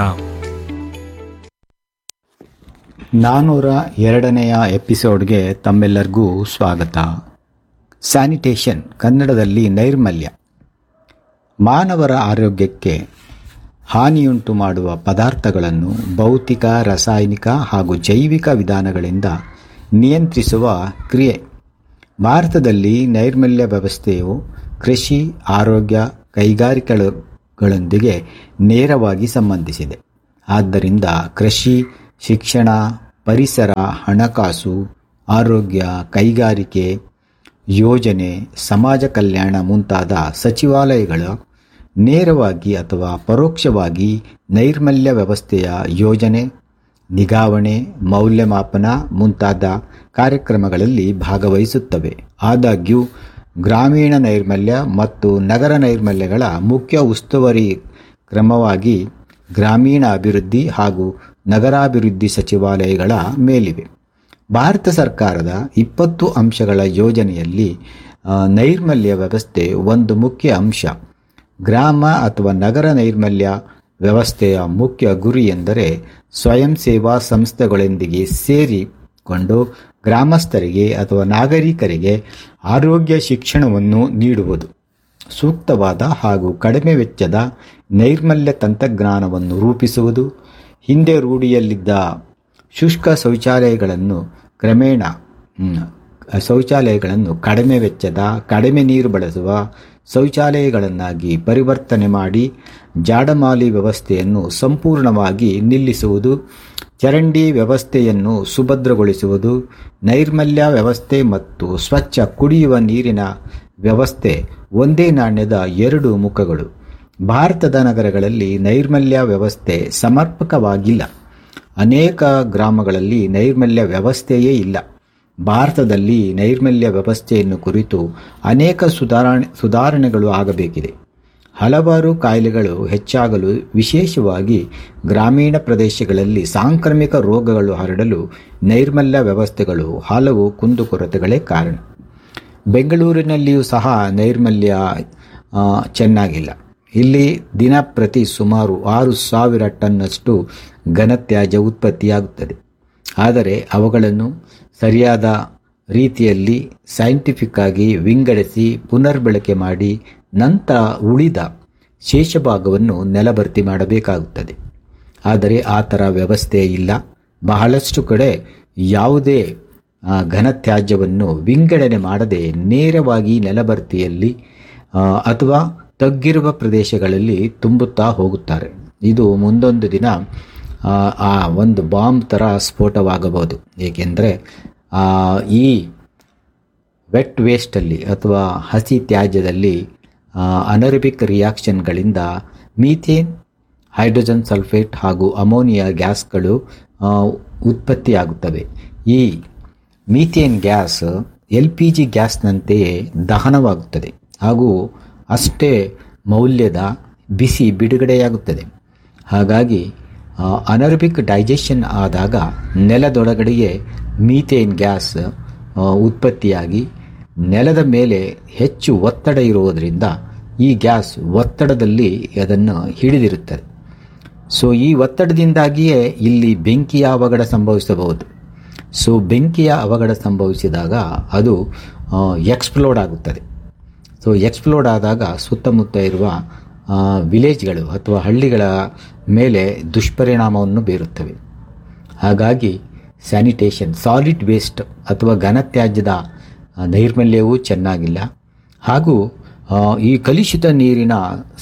ನಾನ್ನೂರ ಎರಡನೆಯ ಎಪಿಸೋಡ್ಗೆ ತಮ್ಮೆಲ್ಲರಿಗೂ ಸ್ವಾಗತ ಸ್ಯಾನಿಟೇಷನ್ ಕನ್ನಡದಲ್ಲಿ ನೈರ್ಮಲ್ಯ ಮಾನವರ ಆರೋಗ್ಯಕ್ಕೆ ಹಾನಿಯುಂಟು ಮಾಡುವ ಪದಾರ್ಥಗಳನ್ನು ಭೌತಿಕ ರಾಸಾಯನಿಕ ಹಾಗೂ ಜೈವಿಕ ವಿಧಾನಗಳಿಂದ ನಿಯಂತ್ರಿಸುವ ಕ್ರಿಯೆ ಭಾರತದಲ್ಲಿ ನೈರ್ಮಲ್ಯ ವ್ಯವಸ್ಥೆಯು ಕೃಷಿ ಆರೋಗ್ಯ ಕೈಗಾರಿಕೆಗಳೊಂದಿಗೆ ನೇರವಾಗಿ ಸಂಬಂಧಿಸಿದೆ ಆದ್ದರಿಂದ ಕೃಷಿ ಶಿಕ್ಷಣ ಪರಿಸರ ಹಣಕಾಸು ಆರೋಗ್ಯ ಕೈಗಾರಿಕೆ ಯೋಜನೆ ಸಮಾಜ ಕಲ್ಯಾಣ ಮುಂತಾದ ಸಚಿವಾಲಯಗಳ ನೇರವಾಗಿ ಅಥವಾ ಪರೋಕ್ಷವಾಗಿ ನೈರ್ಮಲ್ಯ ವ್ಯವಸ್ಥೆಯ ಯೋಜನೆ ನಿಗಾವಣೆ ಮೌಲ್ಯಮಾಪನ ಮುಂತಾದ ಕಾರ್ಯಕ್ರಮಗಳಲ್ಲಿ ಭಾಗವಹಿಸುತ್ತವೆ ಆದಾಗ್ಯೂ ಗ್ರಾಮೀಣ ನೈರ್ಮಲ್ಯ ಮತ್ತು ನಗರ ನೈರ್ಮಲ್ಯಗಳ ಮುಖ್ಯ ಉಸ್ತುವಾರಿ ಕ್ರಮವಾಗಿ ಗ್ರಾಮೀಣ ಅಭಿವೃದ್ಧಿ ಹಾಗೂ ನಗರಾಭಿವೃದ್ಧಿ ಸಚಿವಾಲಯಗಳ ಮೇಲಿವೆ ಭಾರತ ಸರ್ಕಾರದ ಇಪ್ಪತ್ತು ಅಂಶಗಳ ಯೋಜನೆಯಲ್ಲಿ ಆ, ನೈರ್ಮಲ್ಯ ವ್ಯವಸ್ಥೆ ಒಂದು ಮುಖ್ಯ ಅಂಶ ಗ್ರಾಮ ಅಥವಾ ನಗರ ನೈರ್ಮಲ್ಯ ವ್ಯವಸ್ಥೆಯ ಮುಖ್ಯ ಗುರಿ ಎಂದರೆ ಸ್ವಯಂ ಸೇವಾ ಸಂಸ್ಥೆಗಳೊಂದಿಗೆ ಸೇರಿಕೊಂಡು ಗ್ರಾಮಸ್ಥರಿಗೆ ಅಥವಾ ನಾಗರಿಕರಿಗೆ ಆರೋಗ್ಯ ಶಿಕ್ಷಣವನ್ನು ನೀಡುವುದು ಸೂಕ್ತವಾದ ಹಾಗೂ ಕಡಿಮೆ ವೆಚ್ಚದ ನೈರ್ಮಲ್ಯ ತಂತ್ರಜ್ಞಾನವನ್ನು ರೂಪಿಸುವುದು ಹಿಂದೆ ರೂಢಿಯಲ್ಲಿದ್ದ ಶುಷ್ಕ ಶೌಚಾಲಯಗಳನ್ನು ಕ್ರಮೇಣ ಹ್ಮ್, ಶೌಚಾಲಯಗಳನ್ನು ಕಡಿಮೆ ವೆಚ್ಚದ ಕಡಿಮೆ ನೀರು ಬಳಸುವ ಶೌಚಾಲಯಗಳನ್ನಾಗಿ ಪರಿವರ್ತನೆ ಮಾಡಿ ಜಾಡಮಾಲಿ ವ್ಯವಸ್ಥೆಯನ್ನು ಸಂಪೂರ್ಣವಾಗಿ ನಿಲ್ಲಿಸುವುದು ಚರಂಡಿ ವ್ಯವಸ್ಥೆಯನ್ನು ಸುಭದ್ರಗೊಳಿಸುವುದು ನೈರ್ಮಲ್ಯ ವ್ಯವಸ್ಥೆ ಮತ್ತು ಸ್ವಚ್ಛ ಕುಡಿಯುವ ನೀರಿನ ವ್ಯವಸ್ಥೆ ಒಂದೇ ನಾಣ್ಯದ ಎರಡು ಮುಖಗಳು ಭಾರತದ ನಗರಗಳಲ್ಲಿ ನೈರ್ಮಲ್ಯ ವ್ಯವಸ್ಥೆ ಸಮರ್ಪಕವಾಗಿಲ್ಲ ಅನೇಕ ಗ್ರಾಮಗಳಲ್ಲಿ ನೈರ್ಮಲ್ಯ ವ್ಯವಸ್ಥೆಯೇ ಇಲ್ಲ ಭಾರತದಲ್ಲಿ ನೈರ್ಮಲ್ಯ ವ್ಯವಸ್ಥೆಯನ್ನು ಕುರಿತು ಅನೇಕ ಸುಧಾರಣೆ ಸುಧಾರಣೆಗಳು ಆಗಬೇಕಿದೆ ಹಲವಾರು ಕಾಯಿಲೆಗಳು ಹೆಚ್ಚಾಗಲು ವಿಶೇಷವಾಗಿ ಗ್ರಾಮೀಣ ಪ್ರದೇಶಗಳಲ್ಲಿ ಸಾಂಕ್ರಾಮಿಕ ರೋಗಗಳು ಹರಡಲು ನೈರ್ಮಲ್ಯ ವ್ಯವಸ್ಥೆಗಳು ಹಲವು ಕುಂದುಕೊರತೆಗಳೇ ಕಾರಣ ಬೆಂಗಳೂರಿನಲ್ಲಿಯೂ ಸಹ ನೈರ್ಮಲ್ಯ ಆ, ಚೆನ್ನಾಗಿಲ್ಲ ಇಲ್ಲಿ ದಿನ ಪ್ರತಿ ಸುಮಾರು ಆರು ಸಾವಿರ ಟನ್ನಷ್ಟು ಘನತ್ಯಾಜ್ಯ ಉತ್ಪತ್ತಿಯಾಗುತ್ತದೆ ಆದರೆ ಅವುಗಳನ್ನು ಸರಿಯಾದ ರೀತಿಯಲ್ಲಿ ಸೈಂಟಿಫಿಕ್ ಆಗಿ ವಿಂಗಡಿಸಿ ಪುನರ್ಬಳಕೆ ಮಾಡಿ ನಂತರ ಉಳಿದ ಶೇಷ ಭಾಗವನ್ನು ನೆಲಭರ್ತಿ ಮಾಡಬೇಕಾಗುತ್ತದೆ ಆದರೆ ಆ ಥರ ವ್ಯವಸ್ಥೆ ಇಲ್ಲ ಬಹಳಷ್ಟು ಕಡೆ ಯಾವುದೇ ಆ, ಘನತ್ಯಾಜ್ಯವನ್ನು ವಿಂಗಡಣೆ ಮಾಡದೆ ನೇರವಾಗಿ ನೆಲಭರ್ತಿಯಲ್ಲಿ ಆ, ಅಥವಾ ತಗ್ಗಿರುವ ಪ್ರದೇಶಗಳಲ್ಲಿ ತುಂಬುತ್ತಾ ಹೋಗುತ್ತಾರೆ ಇದು ಮುಂದೊಂದು ದಿನ ಆ, ಆ ಒಂದು ಬಾಂಬ್ ಥರ ಸ್ಫೋಟವಾಗಬಹುದು ಏಕೆಂದರೆ ಈ ವೆಟ್ ವೇಸ್ಟಲ್ಲಿ ಅಥವಾ ಹಸಿ ತ್ಯಾಜ್ಯದಲ್ಲಿ ಅನರಬಿಕ್ ರಿಯಾಕ್ಷನ್ಗಳಿಂದ ಮೀಥೇನ್ ಹೈಡ್ರೋಜನ್ ಸಲ್ಫೇಟ್ ಹಾಗೂ ಅಮೋನಿಯಾ ಗ್ಯಾಸ್ಗಳು ಆ, ಉತ್ಪತ್ತಿಯಾಗುತ್ತವೆ ಈ methane gas L P G ಗ್ಯಾಸ್ನಂತೆಯೇ ದಹನವಾಗುತ್ತದೆ ಹಾಗೂ ಅಷ್ಟೇ ಮೌಲ್ಯದ ಬಿಸಿ ಬಿಡುಗಡೆಯಾಗುತ್ತದೆ ಹಾಗಾಗಿ ಅನರ್ಬಿಕ್ ಡೈಜೆಷನ್ ಆದಾಗ ನೆಲದೊಳಗಡೆಯೇ ಮೀಥೇನ್ ಗ್ಯಾಸ್ ಆ, ಉತ್ಪತ್ತಿಯಾಗಿ ನೆಲದ ಮೇಲೆ ಹೆಚ್ಚು ಒತ್ತಡ ಇರುವುದರಿಂದ ಈ ಗ್ಯಾಸ್ ಒತ್ತಡದಲ್ಲಿ ಅದನ್ನು ಹಿಡಿದಿರುತ್ತದೆ ಸೊ ಈ ಒತ್ತಡದಿಂದಾಗಿಯೇ ಇಲ್ಲಿ ಬೆಂಕಿಯ ಅವಘಡ ಸಂಭವಿಸಬಹುದು ಸೊ ಬೆಂಕಿಯ ಅವಘಡ ಸಂಭವಿಸಿದಾಗ ಅದು ಎಕ್ಸ್ಪ್ಲೋಡ್ ಆಗುತ್ತದೆ ಸೊ ಎಕ್ಸ್ಪ್ಲೋಡ್ ಆದಾಗ ಸುತ್ತಮುತ್ತ ಇರುವ ಆ, ವಿಲೇಜ್ಗಳು ಅಥವಾ ಹಳ್ಳಿಗಳ ಮೇಲೆ ದುಷ್ಪರಿಣಾಮವನ್ನು ಬೀರುತ್ತವೆ ಹಾಗಾಗಿ ಸ್ಯಾನಿಟೇಷನ್ ಸಾಲಿಡ್ ವೇಸ್ಟ್ ಅಥವಾ ಘನತ್ಯಾಜ್ಯದ ಆ, ನೈರ್ಮಲ್ಯವೂ ಚೆನ್ನಾಗಿಲ್ಲ ಹಾಗೂ ಆ, ಈ ಕಲುಷಿತ ನೀರಿನ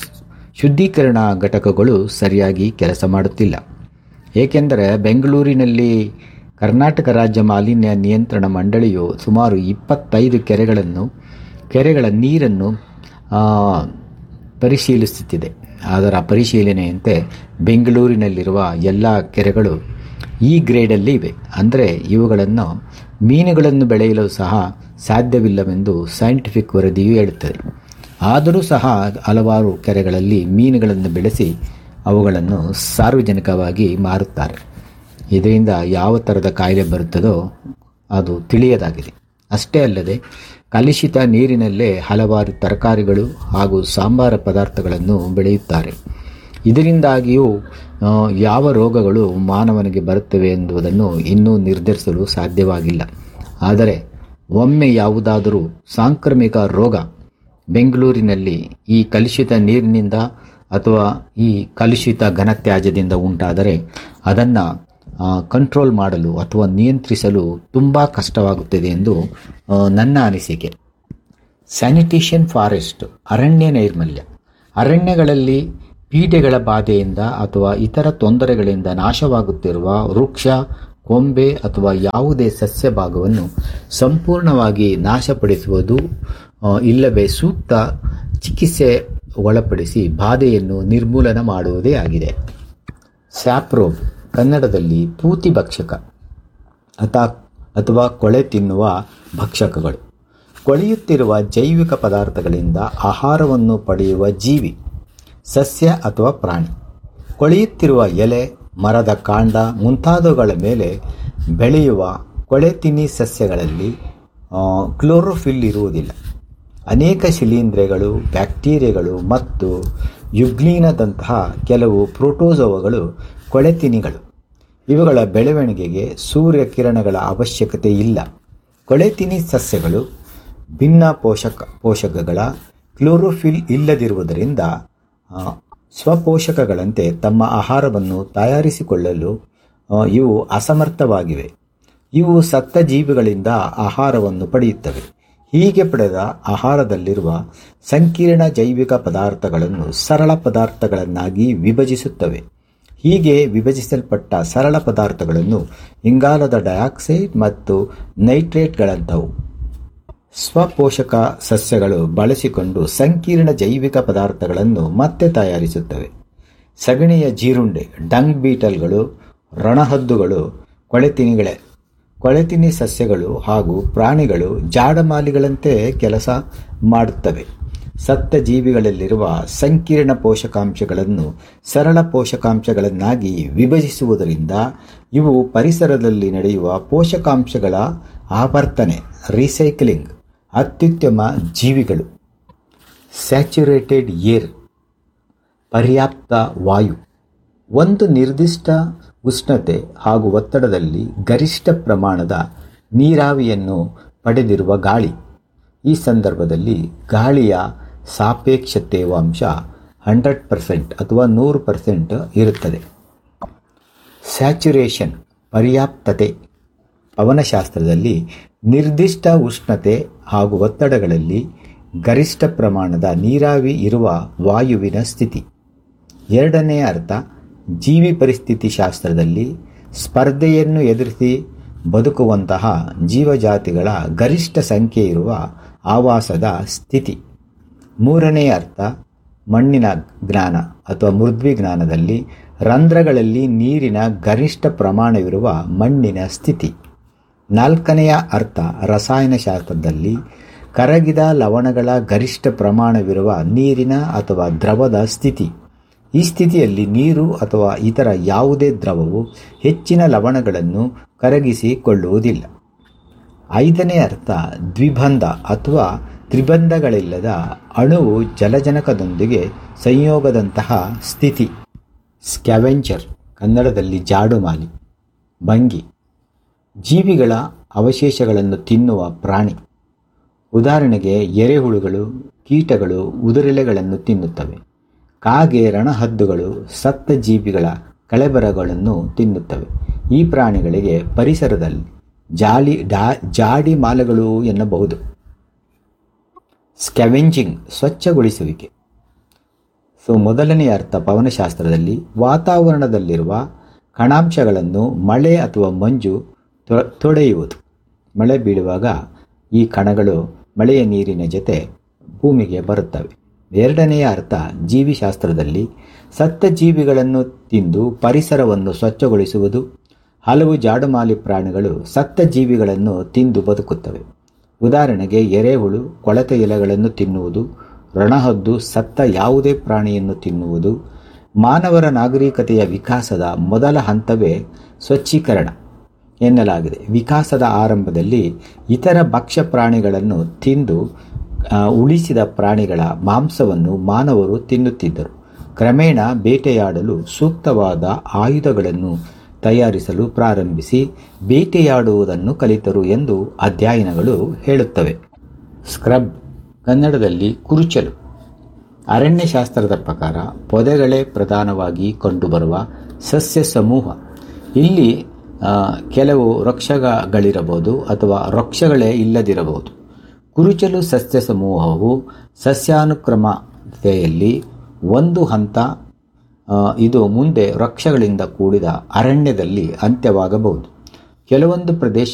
ಶುದ್ಧೀಕರಣ ಘಟಕಗಳು ಸರಿಯಾಗಿ ಕೆಲಸ ಮಾಡುತ್ತಿಲ್ಲ ಏಕೆಂದರೆ ಬೆಂಗಳೂರಿನಲ್ಲಿ ಕರ್ನಾಟಕ ರಾಜ್ಯ ಮಾಲಿನ್ಯ ನಿಯಂತ್ರಣ ಮಂಡಳಿಯು ಸುಮಾರು ಇಪ್ಪತ್ತೈದು ಕೆರೆಗಳನ್ನು ಕೆರೆಗಳ ನೀರನ್ನು ಆ, ಪರಿಶೀಲಿಸುತ್ತಿದೆ ಅದರ ಪರಿಶೀಲನೆಯಂತೆ ಬೆಂಗಳೂರಿನಲ್ಲಿರುವ ಎಲ್ಲ ಕೆರೆಗಳು ಈ ಗ್ರೇಡಲ್ಲಿ ಇವೆ ಅಂದರೆ ಇವುಗಳನ್ನು ಮೀನುಗಳನ್ನು ಬೆಳೆಯಲು ಸಹ ಸಾಧ್ಯವಿಲ್ಲವೆಂದು ಸೈಂಟಿಫಿಕ್ ವರದಿಯು ಹೇಳುತ್ತದೆ ಆದರೂ ಸಹ ಹಲವಾರು ಕೆರೆಗಳಲ್ಲಿ ಮೀನುಗಳನ್ನು ಬೆಳೆಸಿ ಅವುಗಳನ್ನು ಸಾರ್ವಜನಿಕವಾಗಿ ಮಾರುತ್ತಾರೆ ಇದರಿಂದ ಯಾವ ಥರದ ಕಾಯಿಲೆ ಬರುತ್ತದೋ ಅದು ತಿಳಿಯದಾಗಿದೆ ಅಷ್ಟೇ ಅಲ್ಲದೆ ಕಲುಷಿತ ನೀರಿನಲ್ಲೇ ಹಲವಾರು ತರಕಾರಿಗಳು ಹಾಗೂ ಸಾಂಬಾರ ಪದಾರ್ಥಗಳನ್ನು ಬೆಳೆಯುತ್ತಾರೆ ಇದರಿಂದಾಗಿಯೂ ಆ, ಯಾವ ರೋಗಗಳು ಮಾನವನಿಗೆ ಬರುತ್ತವೆ ಎಂಬುದನ್ನು ಇನ್ನೂ ನಿರ್ಧರಿಸಲು ಸಾಧ್ಯವಾಗಿಲ್ಲ ಆದರೆ ಒಮ್ಮೆ ಯಾವುದಾದರೂ ಸಾಂಕ್ರಾಮಿಕ ರೋಗ ಬೆಂಗಳೂರಿನಲ್ಲಿ ಈ ಕಲುಷಿತ ನೀರಿನಿಂದ ಅಥವಾ ಈ ಕಲುಷಿತ ಘನತ್ಯಾಜ್ಯದಿಂದ ಉಂಟಾದರೆ ಅದನ್ನು ಕಂಟ್ರೋಲ್ ಮಾಡಲು ಅಥವಾ ನಿಯಂತ್ರಿಸಲು ತುಂಬ ಕಷ್ಟವಾಗುತ್ತದೆ ಎಂದು ಆ, ನನ್ನ ಅನಿಸಿಕೆ ಸ್ಯಾನಿಟೇಷನ್ ಫಾರೆಸ್ಟ್ ಅರಣ್ಯ ನೈರ್ಮಲ್ಯ ಅರಣ್ಯಗಳಲ್ಲಿ ಪೀಡೆಗಳ ಬಾಧೆಯಿಂದ ಅಥವಾ ಇತರ ತೊಂದರೆಗಳಿಂದ ನಾಶವಾಗುತ್ತಿರುವ ವೃಕ್ಷ ಕೊಂಬೆ ಅಥವಾ ಯಾವುದೇ ಸಸ್ಯ ಭಾಗವನ್ನು ಸಂಪೂರ್ಣವಾಗಿ ನಾಶಪಡಿಸುವುದು ಆ, ಇಲ್ಲವೇ ಸೂಕ್ತ ಚಿಕಿತ್ಸೆ ಒಳಪಡಿಸಿ ಬಾಧೆಯನ್ನು ನಿರ್ಮೂಲನ ಮಾಡುವುದೇ ಆಗಿದೆ ಸ್ಯಾಪ್ರೋಬ್ ಕನ್ನಡದಲ್ಲಿ ಪೂತಿ ಭಕ್ಷಕ ಅಥವಾ ಅಥವಾ ಕೊಳೆ ತಿನ್ನುವ ಭಕ್ಷಕಗಳು ಕೊಳೆಯುತ್ತಿರುವ ಜೈವಿಕ ಪದಾರ್ಥಗಳಿಂದ ಆಹಾರವನ್ನು ಪಡೆಯುವ ಜೀವಿ ಸಸ್ಯ ಅಥವಾ ಪ್ರಾಣಿ ಕೊಳೆಯುತ್ತಿರುವ ಎಲೆ ಮರದ ಕಾಂಡ ಮುಂತಾದವುಗಳ ಮೇಲೆ ಬೆಳೆಯುವ ಕೊಳೆ ತಿನ್ನಿ ಸಸ್ಯಗಳಲ್ಲಿ ಆ, ಕ್ಲೋರೋಫಿಲ್ ಇರುವುದಿಲ್ಲ ಅನೇಕ ಶಿಲೀಂಧ್ರಗಳು ಬ್ಯಾಕ್ಟೀರಿಯಾಗಳು ಮತ್ತು ಯುಗ್ಲೀನದಂತಹ ಕೆಲವು ಪ್ರೋಟೋಸೋವಗಳು ಕೊಳೆತಿನಿಗಳು ಇವುಗಳ ಬೆಳವಣಿಗೆಗೆ ಸೂರ್ಯ ಕಿರಣಗಳ ಅವಶ್ಯಕತೆ ಇಲ್ಲ ಕೊಳೆತಿನಿ ಸಸ್ಯಗಳು ಭಿನ್ನ ಪೋಷಕ ಪೋಷಕಗಳ ಕ್ಲೋರೋಫಿಲ್ ಇಲ್ಲದಿರುವುದರಿಂದ ಆ, ಸ್ವಪೋಷಕಗಳಂತೆ ತಮ್ಮ ಆಹಾರವನ್ನು ತಯಾರಿಸಿಕೊಳ್ಳಲು ಆ, ಇವು ಅಸಮರ್ಥವಾಗಿವೆ ಇವು ಸತ್ತ ಜೀವಿಗಳಿಂದ ಆಹಾರವನ್ನು ಪಡೆಯುತ್ತವೆ ಹೀಗೆ ಪಡೆದ ಆಹಾರದಲ್ಲಿರುವ ಸಂಕೀರ್ಣ ಜೈವಿಕ ಪದಾರ್ಥಗಳನ್ನು ಸರಳ ಪದಾರ್ಥಗಳನ್ನಾಗಿ ವಿಭಜಿಸುತ್ತವೆ ಹೀಗೆ ವಿಭಜಿಸಲ್ಪಟ್ಟ ಸರಳ ಪದಾರ್ಥಗಳನ್ನು ಇಂಗಾಲದ ಡೈಆಕ್ಸೈಡ್ ಮತ್ತು ನೈಟ್ರೇಟ್ಗಳಂಥವು ಸ್ವಪೋಷಕ ಸಸ್ಯಗಳು ಬಳಸಿಕೊಂಡು ಸಂಕೀರ್ಣ ಜೈವಿಕ ಪದಾರ್ಥಗಳನ್ನು ಮತ್ತೆ ತಯಾರಿಸುತ್ತವೆ ಸಗಣಿಯ ಜೀರುಂಡೆ ಡಂಗ್ ಬೀಟಲ್ಗಳು ರಣಹದ್ದುಗಳು ಕೊಳೆತಿನಿಗಳೇ ಕೊಳೆತಿನಿ ಸಸ್ಯಗಳು ಹಾಗೂ ಪ್ರಾಣಿಗಳು ಜಾಡಮಾಲಿಗಳಂತೆ ಕೆಲಸ ಮಾಡುತ್ತವೆ ಸತ್ತ ಜೀವಿಗಳಲ್ಲಿರುವ ಸಂಕೀರ್ಣ ಪೋಷಕಾಂಶಗಳನ್ನು ಸರಳ ಪೋಷಕಾಂಶಗಳನ್ನಾಗಿ ವಿಭಜಿಸುವುದರಿಂದ ಇವು ಪರಿಸರದಲ್ಲಿ ನಡೆಯುವ ಪೋಷಕಾಂಶಗಳ ಆವರ್ತನೆ ರೀಸೈಕ್ಲಿಂಗ್ ಅತ್ಯುತ್ತಮ ಜೀವಿಗಳು ಸ್ಯಾಚುರೇಟೆಡ್ ಏರ್ ಪರ್ಯಾಪ್ತ ವಾಯು ಒಂದು ನಿರ್ದಿಷ್ಟ ಉಷ್ಣತೆ ಹಾಗೂ ಒತ್ತಡದಲ್ಲಿ ಗರಿಷ್ಠ ಪ್ರಮಾಣದ ನೀರಾವಿಯನ್ನು ಪಡೆದಿರುವ ಗಾಳಿ ಈ ಸಂದರ್ಭದಲ್ಲಿ ಗಾಳಿಯ ಸಾಪೇಕ್ಷ ತೇವಾಂಶ ಹಂಡ್ರೆಡ್ ಪರ್ಸೆಂಟ್ ಅಥವಾ ನೂರು ಪರ್ಸೆಂಟ್ ಇರುತ್ತದೆ ಸ್ಯಾಚುರೇಷನ್ ಪರ್ಯಾಪ್ತತೆ ಪವನಶಾಸ್ತ್ರದಲ್ಲಿ ನಿರ್ದಿಷ್ಟ ಉಷ್ಣತೆ ಹಾಗೂ ಒತ್ತಡಗಳಲ್ಲಿ ಗರಿಷ್ಠ ಪ್ರಮಾಣದ ನೀರಾವಿ ಇರುವ ವಾಯುವಿನ ಸ್ಥಿತಿ ಎರಡನೇ ಅರ್ಥ ಜೀವಿ ಪರಿಸ್ಥಿತಿ ಶಾಸ್ತ್ರದಲ್ಲಿ ಸ್ಪರ್ಧೆಯನ್ನು ಎದುರಿಸಿ ಬದುಕುವಂತಹ ಜೀವಜಾತಿಗಳ ಗರಿಷ್ಠ ಸಂಖ್ಯೆ ಇರುವ ಆವಾಸದ ಸ್ಥಿತಿ ಮೂರನೇ ಅರ್ಥ ಮಣ್ಣಿನ ಜ್ಞಾನ ಅಥವಾ ಮೃದ್ವಿ ಜ್ಞಾನದಲ್ಲಿ ರಂಧ್ರಗಳಲ್ಲಿ ನೀರಿನ ಗರಿಷ್ಠ ಪ್ರಮಾಣವಿರುವ ಮಣ್ಣಿನ ಸ್ಥಿತಿ ನಾಲ್ಕನೆಯ ಅರ್ಥ ರಸಾಯನಶಾಸ್ತ್ರದಲ್ಲಿ ಕರಗಿದ ಲವಣಗಳ ಗರಿಷ್ಠ ಪ್ರಮಾಣವಿರುವ ನೀರಿನ ಅಥವಾ ದ್ರವದ ಸ್ಥಿತಿ ಈ ಸ್ಥಿತಿಯಲ್ಲಿ ನೀರು ಅಥವಾ ಇತರ ಯಾವುದೇ ದ್ರವವು ಹೆಚ್ಚಿನ ಲವಣಗಳನ್ನು ಕರಗಿಸಿಕೊಳ್ಳುವುದಿಲ್ಲ ಐದನೇ ಅರ್ಥ ದ್ವಿಬಂಧ ಅಥವಾ ತ್ರಿಬಂಧಗಳಿಲ್ಲದ ಅಣುವು ಜಲಜನಕದೊಂದಿಗೆ ಸಂಯೋಗದಂತಹ ಸ್ಥಿತಿ ಸ್ಕ್ಯಾವೆಂಚರ್ ಕನ್ನಡದಲ್ಲಿ ಜಾಡುಮಾಲಿ ಭಂಗಿ ಜೀವಿಗಳ ಅವಶೇಷಗಳನ್ನು ತಿನ್ನುವ ಪ್ರಾಣಿ ಉದಾಹರಣೆಗೆ ಎರೆಹುಳುಗಳು ಕೀಟಗಳು ಉದುರೆಲೆಗಳನ್ನು ತಿನ್ನುತ್ತವೆ ಕಾಗೆ ರಣಹದ್ದುಗಳು ಸತ್ತ ಜೀವಿಗಳ ಕಳೆಬರಗಳನ್ನು ತಿನ್ನುತ್ತವೆ ಈ ಪ್ರಾಣಿಗಳಿಗೆ ಪರಿಸರದಲ್ಲಿ ಜಾಲಿ ಡಾ ಜಾಡಿ ಮಾಲಗಳು ಎನ್ನಬಹುದು ಸ್ಕ್ಯಾವೆಂಜಿಂಗ್ ಸ್ವಚ್ಛಗೊಳಿಸುವಿಕೆ ಸೊ ಮೊದಲನೇ ಅರ್ಥ ಪವನಶಾಸ್ತ್ರದಲ್ಲಿ ವಾತಾವರಣದಲ್ಲಿರುವ ಕಣಾಂಶಗಳನ್ನು ಮಳೆ ಅಥವಾ ಮಂಜು ತೊ- ತೊಡೆಯುವುದು ಮಳೆ ಬೀಳುವಾಗ ಈ ಕಣಗಳು ಮಳೆಯ ನೀರಿನ ಜೊತೆ ಭೂಮಿಗೆ ಬರುತ್ತವೆ ಎರಡನೆಯ ಅರ್ಥ ಜೀವಿಶಾಸ್ತ್ರದಲ್ಲಿ ಸತ್ತ ಜೀವಿಗಳನ್ನು ತಿಂದು ಪರಿಸರವನ್ನು ಸ್ವಚ್ಛಗೊಳಿಸುವುದು ಹಲವು ಜಾಡುಮಾಲಿ ಪ್ರಾಣಿಗಳು ಸತ್ತ ಜೀವಿಗಳನ್ನು ತಿಂದು ಬದುಕುತ್ತವೆ ಉದಾಹರಣೆಗೆ ಎರೆಹುಳು ಕೊಳೆತ ಎಲೆಗಳನ್ನು ತಿನ್ನುವುದು ರಣಹದ್ದು ಸತ್ತ ಯಾವುದೇ ಪ್ರಾಣಿಯನ್ನು ತಿನ್ನುವುದು ಮಾನವರ ನಾಗರಿಕತೆಯ ವಿಕಾಸದ ಮೊದಲ ಹಂತವೇ ಸ್ವಚ್ಛೀಕರಣ ಎನ್ನಲಾಗಿದೆ ವಿಕಾಸದ ಆರಂಭದಲ್ಲಿ ಇತರ ಭಕ್ಷ್ಯ ಪ್ರಾಣಿಗಳನ್ನು ತಿಂದು ಆ, ಉಳಿಸಿದ ಪ್ರಾಣಿಗಳ ಮಾಂಸವನ್ನು ಮಾನವರು ತಿನ್ನುತ್ತಿದ್ದರು ಕ್ರಮೇಣ ಬೇಟೆಯಾಡಲು ಸೂಕ್ತವಾದ ಆಯುಧಗಳನ್ನು ತಯಾರಿಸಲು ಪ್ರಾರಂಭಿಸಿ ಬೇಟೆಯಾಡುವುದನ್ನು ಕಲಿತರು ಎಂದು ಅಧ್ಯಯನಗಳು ಹೇಳುತ್ತವೆ ಸ್ಕ್ರಬ್ ಕನ್ನಡದಲ್ಲಿ ಕುರುಚಲು ಅರಣ್ಯಶಾಸ್ತ್ರದ ಪ್ರಕಾರ ಪೊದೆಗಳೇ ಪ್ರಧಾನವಾಗಿ ಕಂಡುಬರುವ ಸಸ್ಯ ಸಮೂಹ ಇಲ್ಲಿ ಆ, ಕೆಲವು ವೃಕ್ಷಗಳಿರಬಹುದು ಅಥವಾ ವೃಕ್ಷಗಳೇ ಇಲ್ಲದಿರಬಹುದು ಕುರುಚಲು ಸಸ್ಯ ಸಮೂಹವು ಸಸ್ಯಾನುಕ್ರಮತೆಯಲ್ಲಿ ಒಂದು ಹಂತ ಆ, ಇದು ಮುಂದೆ ವೃಕ್ಷಗಳಿಂದ ಕೂಡಿದ ಅರಣ್ಯದಲ್ಲಿ ಅಂತ್ಯವಾಗಬಹುದು ಕೆಲವೊಂದು ಪ್ರದೇಶ